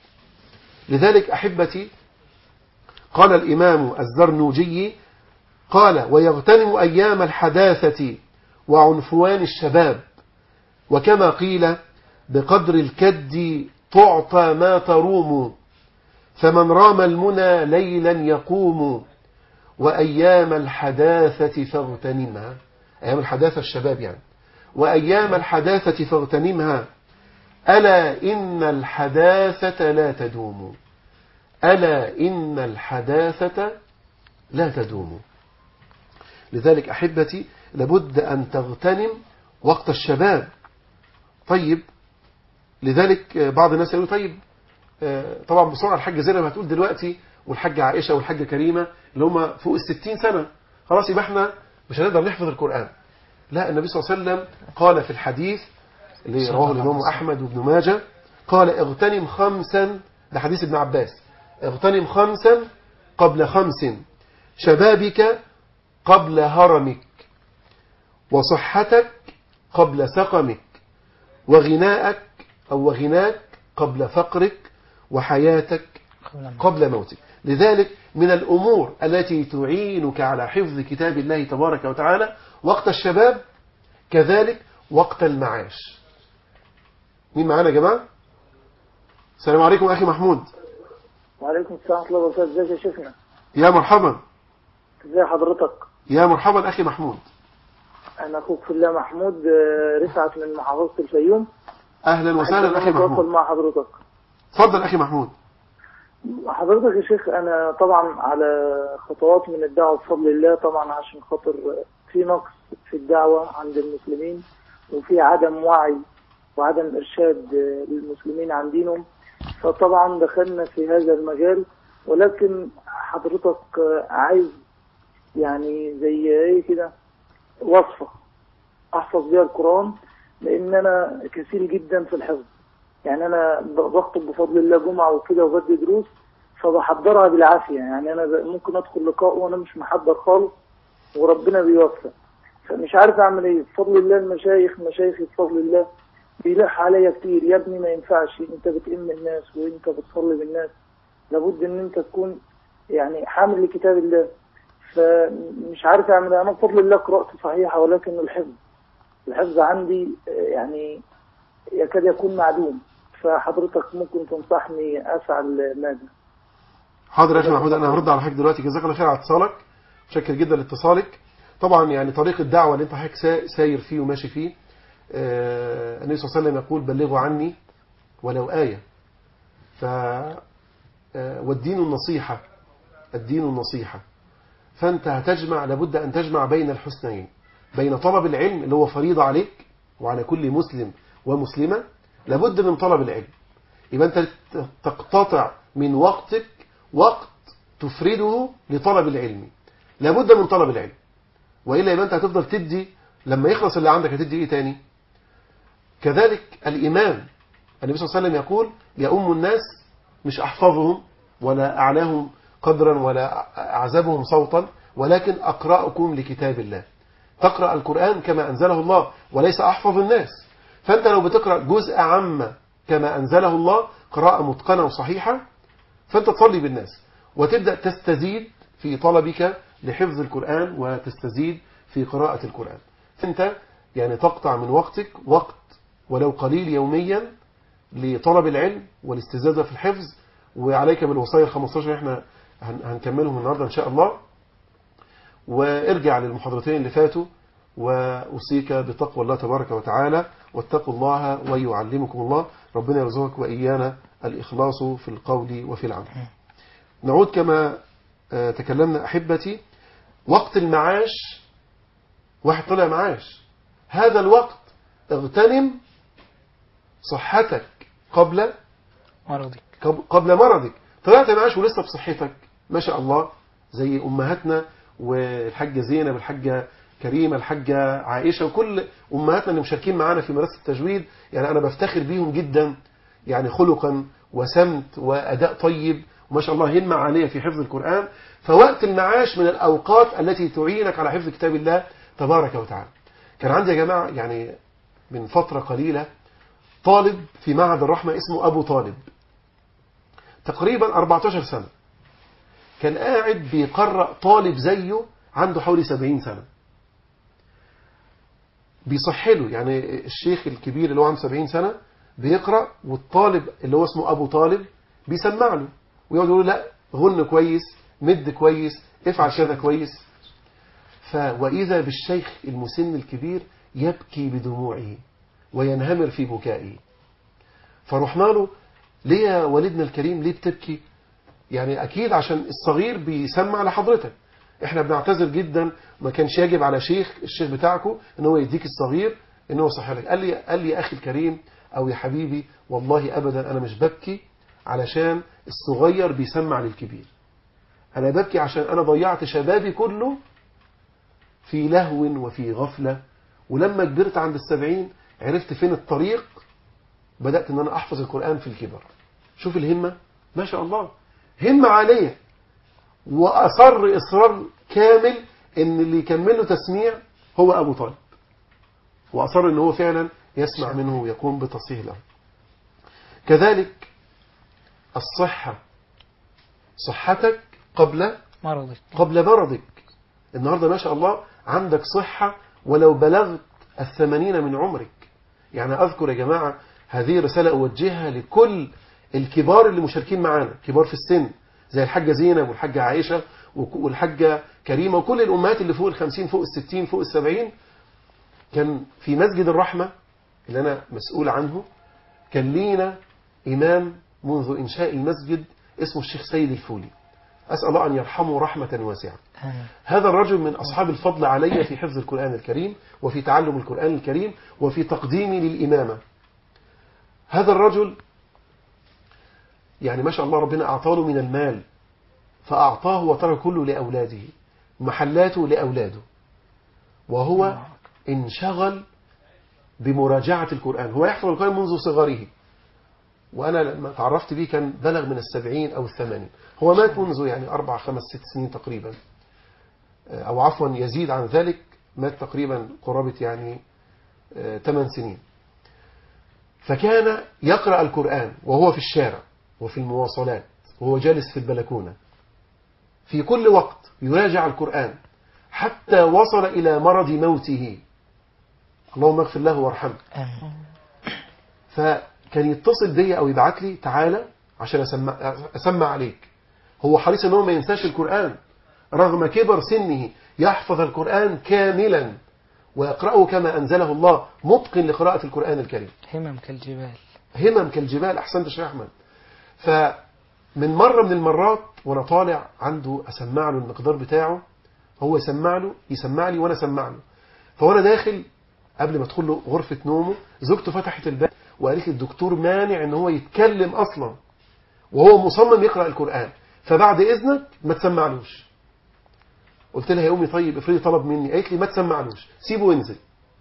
لذلك احبتي قال الامام الزرنوجي قال ويغتنم ايام الحداثة وعنفوان الشباب وكما قيل بقدر الكد تعطى ما تروم فمن رام المنى ليلا يقوم وأيام الحداثة فاغتنمها أيام الحداثة الشباب يعني وأيام الحداثة فاغتنمها ألا إن الحداثة لا تدوم ألا إن الحداثة لا تدوم لذلك أحبتي لابد أن تغتنم وقت الشباب طيب لذلك بعض الناس يقولوا طيب آه، طبعا بسرعة الحاجة زينب هتقول دلوقتي والحاجة عائشة والحاجة كريمة اللي هم فوق الستين سنة خلاص يبقى احنا مش هنقدر نحفظ القرآن لا النبي صلى الله عليه وسلم قال في الحديث اللي رواه الإمام أحمد وابن ماجه قال اغتنم خمسا ده حديث ابن عباس اغتنم خمسا قبل خمس شبابك قبل هرمك وصحتك قبل سقمك وغناءك أو وغناك قبل فقرك وحياتك قبل ما- قبل موتك لذلك من الأمور التي تعينك على حفظ كتاب الله تبارك وتعالى وقت الشباب كذلك وقت المعاش مين معانا يا جماعة السلام عليكم أخي محمود وعليكم السلام ورحمة الله وبركاته ازيك يا شيخنا يا مرحبا ازي حضرتك يا مرحبا أخي محمود انا اخوك في الله محمود آه، رفعت من محافظة الفيوم أهلا أحب وسهلا إن أخي أنا أتواصل محمود مع حضرتك تفضل أخي محمود حضرتك يا شيخ انا طبعا على خطوات من الدعوة بفضل الله طبعا عشان خاطر في نقص في الدعوة عند المسلمين وفي عدم وعي وعدم ارشاد للمسلمين عن دينهم فطبعا دخلنا في هذا المجال ولكن حضرتك عايز يعني زي ايه كده وصفة احفظ بيها القرآن لان انا كثير جدا في الحفظ يعني انا ب- بخطب بفضل الله جمعة وكده وبدي دروس فبحضرها بالعافية يعني انا ب- ممكن ادخل لقاء وانا مش محضر خالص وربنا بيوفق فمش عارف اعمل ايه بفضل الله المشايخ مشايخي بفضل الله بيلح عليا كتير يا ابني ما ينفعش انت بتئم الناس وانت بتصلي بالناس لابد ان انت تكون يعني حامل لكتاب الله فمش عارف اعمل ايه انا بفضل الله قراءتي صحيحة ولكن الحفظ الحفظ عندي آه، يعني يكاد يكون معدوم فحضرتك ممكن تنصحني افعل ماذا حاضر يا اخي محمود انا هرد على حضرتك دلوقتي جزاك الله خير على اتصالك متشكر جدا لاتصالك طبعا يعني طريق الدعوه اللي انت حضرتك سا- ساير فيه وماشي فيه آه، النبي صلى الله عليه وسلم يقول بلغوا عني ولو آية ف آه، والدين النصيحة الدين النصيحة فأنت هتجمع لابد أن تجمع بين الحسنين بين طلب العلم اللي هو فريضة عليك وعلى كل مسلم ومسلمة لابد من طلب العلم يبقى أنت تقتطع من وقتك وقت تفرده لطلب العلم لابد من طلب العلم وإلا يبقى أنت هتفضل تدي لما يخلص اللي عندك هتدي إيه تاني كذلك الإمام النبي صلى الله عليه وسلم يقول يؤم الناس مش أحفظهم ولا أعلاهم قدرا ولا أعزبهم صوتا ولكن أقرأكم لكتاب الله تقرأ القرآن كما أنزله الله وليس أحفظ الناس فأنت لو بتقرأ جزء عامة كما أنزله الله قراءة متقنة وصحيحة فأنت تصلي بالناس وتبدأ تستزيد في طلبك لحفظ القرآن وتستزيد في قراءة القرآن أنت يعني تقطع من وقتك وقت ولو قليل يوميا لطلب العلم والاستزادة في الحفظ وعليك بالوصايا ال 15 احنا هن- هنكملهم النهاردة إن شاء الله وارجع للمحاضرتين اللي فاتوا وأوصيك بتقوى الله تبارك وتعالى واتقوا الله ويعلمكم الله ربنا يرزقك وإيانا الإخلاص في القول وفي العمل نعود كما آه، تكلمنا أحبتي وقت المعاش واحد طلع معاش هذا الوقت اغتنم صحتك قبل مرضك قب- قبل مرضك طلعت معاش ولسه بصحتك ما شاء الله زي أمهاتنا والحاجة زينب الحاجة كريمة الحاجة عائشة وكل أمهاتنا اللي مشاركين معانا في مدرسة التجويد يعني أنا بفتخر بيهم جدا يعني خلقا وسمت وأداء طيب وما شاء الله همة عالية في حفظ القرآن فوقت المعاش من الأوقات التي تعينك على حفظ كتاب الله تبارك وتعالى كان عندي يا جماعة يعني من فترة قليلة طالب في معهد الرحمة اسمه أبو طالب تقريبا 14 سنة كان قاعد بيقرأ طالب زيه عنده حوالي 70 سنة بيصح له يعني الشيخ الكبير اللي هو عنده 70 سنة بيقرأ والطالب اللي هو اسمه أبو طالب بيسمع له ويقعد يقول له لا غن كويس مد كويس افعل كذا كويس ف وإذا بالشيخ المسن الكبير يبكي بدموعه وينهمر في بكائه فرحنا له ليه يا والدنا الكريم ليه بتبكي يعني أكيد عشان الصغير بيسمع لحضرتك احنا بنعتذر جدا ما كانش يجب على شيخ الشيخ بتاعكم ان هو يديك الصغير ان هو صحيح لك قال لي قال لي يا اخي الكريم او يا حبيبي والله ابدا انا مش ببكي علشان الصغير بيسمع للكبير انا ببكي عشان انا ضيعت شبابي كله في لهو وفي غفلة ولما كبرت عند السبعين عرفت فين الطريق بدأت ان انا احفظ القرآن في الكبر شوف الهمة ما شاء الله همة عالية وأصر إصرار كامل ان اللي يكمل له تسميع هو أبو طالب وأصر ان هو فعلا يسمع منه ويقوم بتصحيح له كذلك الصحة صحتك قبل مرضك قبل مرضك النهاردة ما شاء الله عندك صحة ولو بلغت الثمانين من عمرك يعني أذكر يا جماعة هذه رسالة أوجهها لكل الكبار اللي مشاركين معانا كبار في السن زي الحاجة زينب والحاجة عائشة والحاجة كريمة وكل الأمهات اللي فوق الخمسين فوق الستين فوق السبعين كان في مسجد الرحمة اللي أنا مسؤول عنه كان لينا إمام منذ إنشاء المسجد اسمه الشيخ سيد الفولي أسأل الله أن يرحمه رحمة واسعة آمين. هذا الرجل من أصحاب الفضل علي في حفظ القرآن الكريم وفي تعلم القرآن الكريم وفي تقديمي للإمامة هذا الرجل يعني ما شاء الله ربنا أعطاه له من المال فأعطاه وترك كله لأولاده محلاته لأولاده وهو انشغل بمراجعة القرآن هو يحفظ القرآن منذ صغره وأنا لما تعرفت به كان بلغ من السبعين أو الثمانين هو مات منذ يعني أربع خمس ست سنين تقريبا أو عفوا يزيد عن ذلك مات تقريبا قرابة يعني ثمان سنين فكان يقرأ القرآن وهو في الشارع وفي المواصلات وهو جالس في البلكونة في كل وقت يراجع القرآن حتى وصل إلى مرض موته اللهم اغفر له وارحمه آمين. فكان يتصل بي أو يبعت لي تعالى عشان أسمع, أسمع عليك هو حريص ان هو ما ينساش القرآن رغم كبر سنه يحفظ القرآن كاملا ويقرأه كما أنزله الله متقن لقراءة القرآن الكريم همم كالجبال همم كالجبال أحسنت يا شيخ أحمد فمن مرة من المرات وأنا طالع عنده أسمع له المقدار بتاعه هو يسمع له يسمع لي وأنا أسمع له فوأنا داخل قبل ما أدخل له غرفة نومه زوجته فتحت الباب وقالت لي الدكتور مانع ان هو يتكلم أصلا وهو مصمم يقرأ القرآن فبعد إذنك ما تسمعلوش قلت لها يا أمي طيب افرضي طلب مني قالت لي ما تسمعلوش سيبه وانزل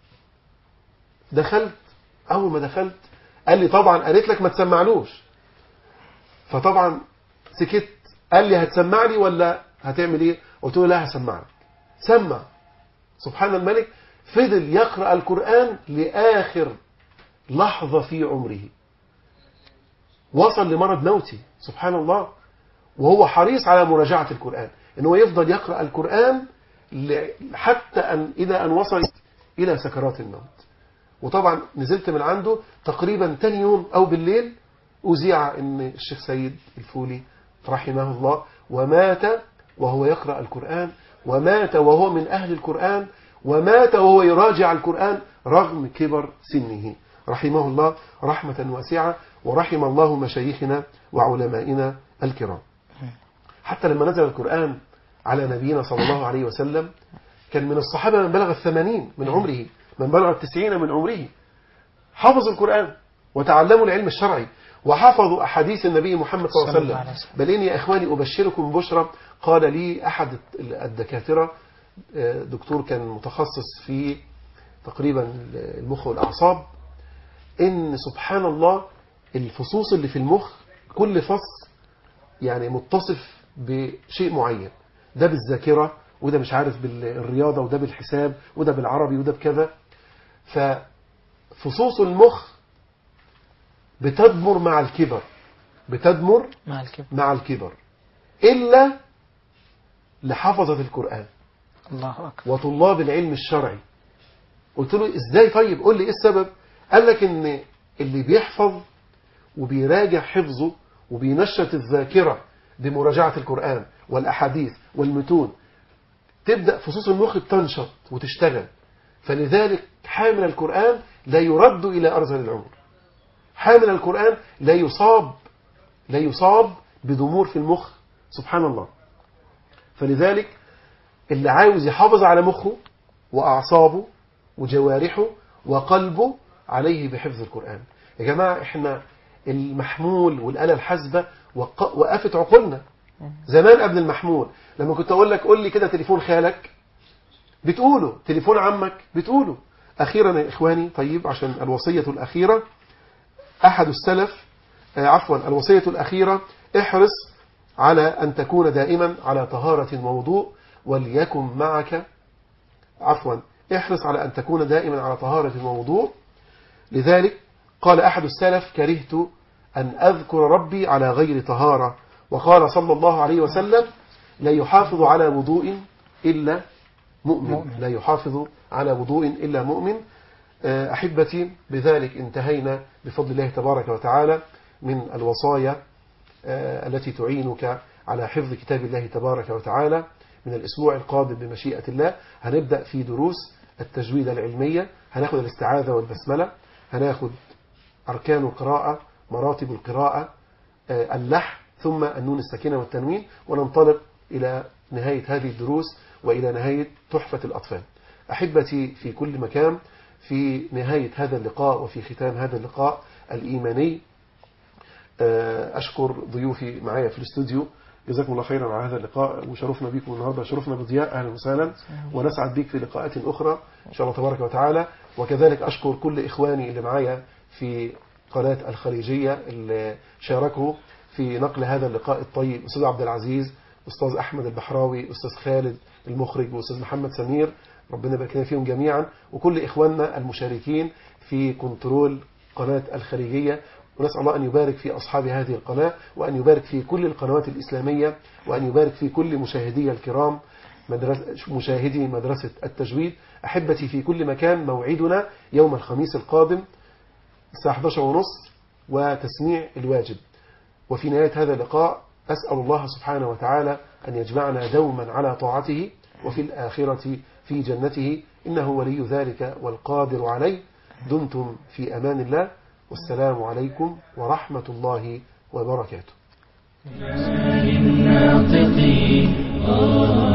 دخلت أول ما دخلت قال لي طبعا قالت لك ما تسمعلوش فطبعا سكت قال لي هتسمع لي ولا هتعمل ايه قلت له لا هسمعك سمع سبحان الملك فضل يقرأ القرآن لآخر لحظة في عمره وصل لمرض موتي سبحان الله وهو حريص على مراجعة القرآن ان هو يفضل يقرأ القرآن حتى أن إذا أن وصل إلى سكرات الموت وطبعا نزلت من عنده تقريبا تاني يوم أو بالليل أذيع أن الشيخ سيد الفولي رحمه الله ومات وهو يقرأ القرآن ومات وهو من أهل القرآن ومات وهو يراجع القرآن رغم كبر سنه رحمه الله رحمة واسعة ورحم الله مشايخنا وعلمائنا الكرام حتى لما نزل القرآن على نبينا صلى الله عليه وسلم كان من الصحابة من بلغ الثمانين من عمره من بلغ التسعين من عمره حفظوا القرآن وتعلموا العلم الشرعي وحفظوا أحاديث النبي محمد صلى الله عليه وسلم بل إني يا إخواني أبشركم بشرى قال لي أحد الدكاترة دكتور كان متخصص في تقريبا المخ والأعصاب إن سبحان الله الفصوص اللي في المخ كل فص يعني متصف بشيء معين ده بالذاكرة وده مش عارف بالرياضة وده بالحساب وده بالعربي وده بكذا ففصوص المخ بتدمر مع الكبر بتدمر مع الكبر مع الكبر إلا لحفظة القرآن الله أكبر وطلاب العلم الشرعي قلت له ازاي طيب قول لي ايه السبب قال لك ان اللي بيحفظ وبيراجع حفظه وبينشط الذاكرة بمراجعة القرآن والأحاديث والمتون تبدأ فصوص المخ بتنشط وتشتغل فلذلك حامل القرآن لا يرد إلى أرذل العمر حامل القرآن لا يصاب لا يصاب بضمور في المخ سبحان الله فلذلك اللي عاوز يحافظ على مخه وأعصابه وجوارحه وقلبه عليه بحفظ القرآن يا جماعة احنا المحمول والآلة الحاسبة وق- وقفت عقولنا زمان قبل المحمول لما كنت أقول لك قول لي كده تليفون خالك بتقوله تليفون عمك بتقوله أخيرا يا إخواني طيب عشان الوصية الأخيرة أحد السلف آه، عفوا الوصية الأخيرة احرص على أن تكون دائما على طهارة ووضوء وليكن معك عفوا احرص على أن تكون دائما على طهارة ووضوء لذلك قال أحد السلف كرهت أن أذكر ربي على غير طهارة وقال صلى الله عليه وسلم لا يحافظ على وضوء إلا مؤمن مؤمن. لا يحافظ على وضوء إلا مؤمن آه، أحبتي بذلك انتهينا بفضل الله تبارك وتعالى من الوصايا آه، التي تعينك على حفظ كتاب الله تبارك وتعالى من الأسبوع القادم بمشيئة الله هنبدأ في دروس التجويد العلمية هناخد الاستعاذة والبسملة هناخد أركان القراءة مراتب القراءة آه، اللحن ثم النون الساكنة والتنوين وننطلق إلى نهاية هذه الدروس وإلى نهاية تحفة الأطفال أحبتي في كل مكان في نهاية هذا اللقاء وفي ختام هذا اللقاء الإيماني آه، أشكر ضيوفي معايا في الاستوديو جزاكم الله خيرا على هذا اللقاء وشرفنا بكم النهارده شرفنا بضياء اهلا وسهلا ونسعد بك في لقاءات اخرى ان شاء الله تبارك وتعالى وكذلك اشكر كل اخواني اللي معايا في قناه الخليجيه اللي شاركوا في نقل هذا اللقاء الطيب استاذ عبد العزيز استاذ احمد البحراوي استاذ خالد المخرج واستاذ محمد سمير ربنا يبارك لنا فيهم جميعا وكل اخواننا المشاركين في كنترول قناه الخليجيه ونسأل الله أن يبارك في أصحاب هذه القناة وأن يبارك في كل القنوات الإسلامية وأن يبارك في كل مشاهدي الكرام مدرسة مشاهدي مدرسة التجويد أحبتي في كل مكان موعدنا يوم الخميس القادم الساعة 11 ونص وتسميع الواجب وفي نهاية هذا اللقاء أسأل الله سبحانه وتعالى أن يجمعنا دوما على طاعته وفي الآخرة في جنته إنه ولي ذلك والقادر عليه دمتم في أمان الله والسلام عليكم ورحمة الله وبركاته للناطقين آه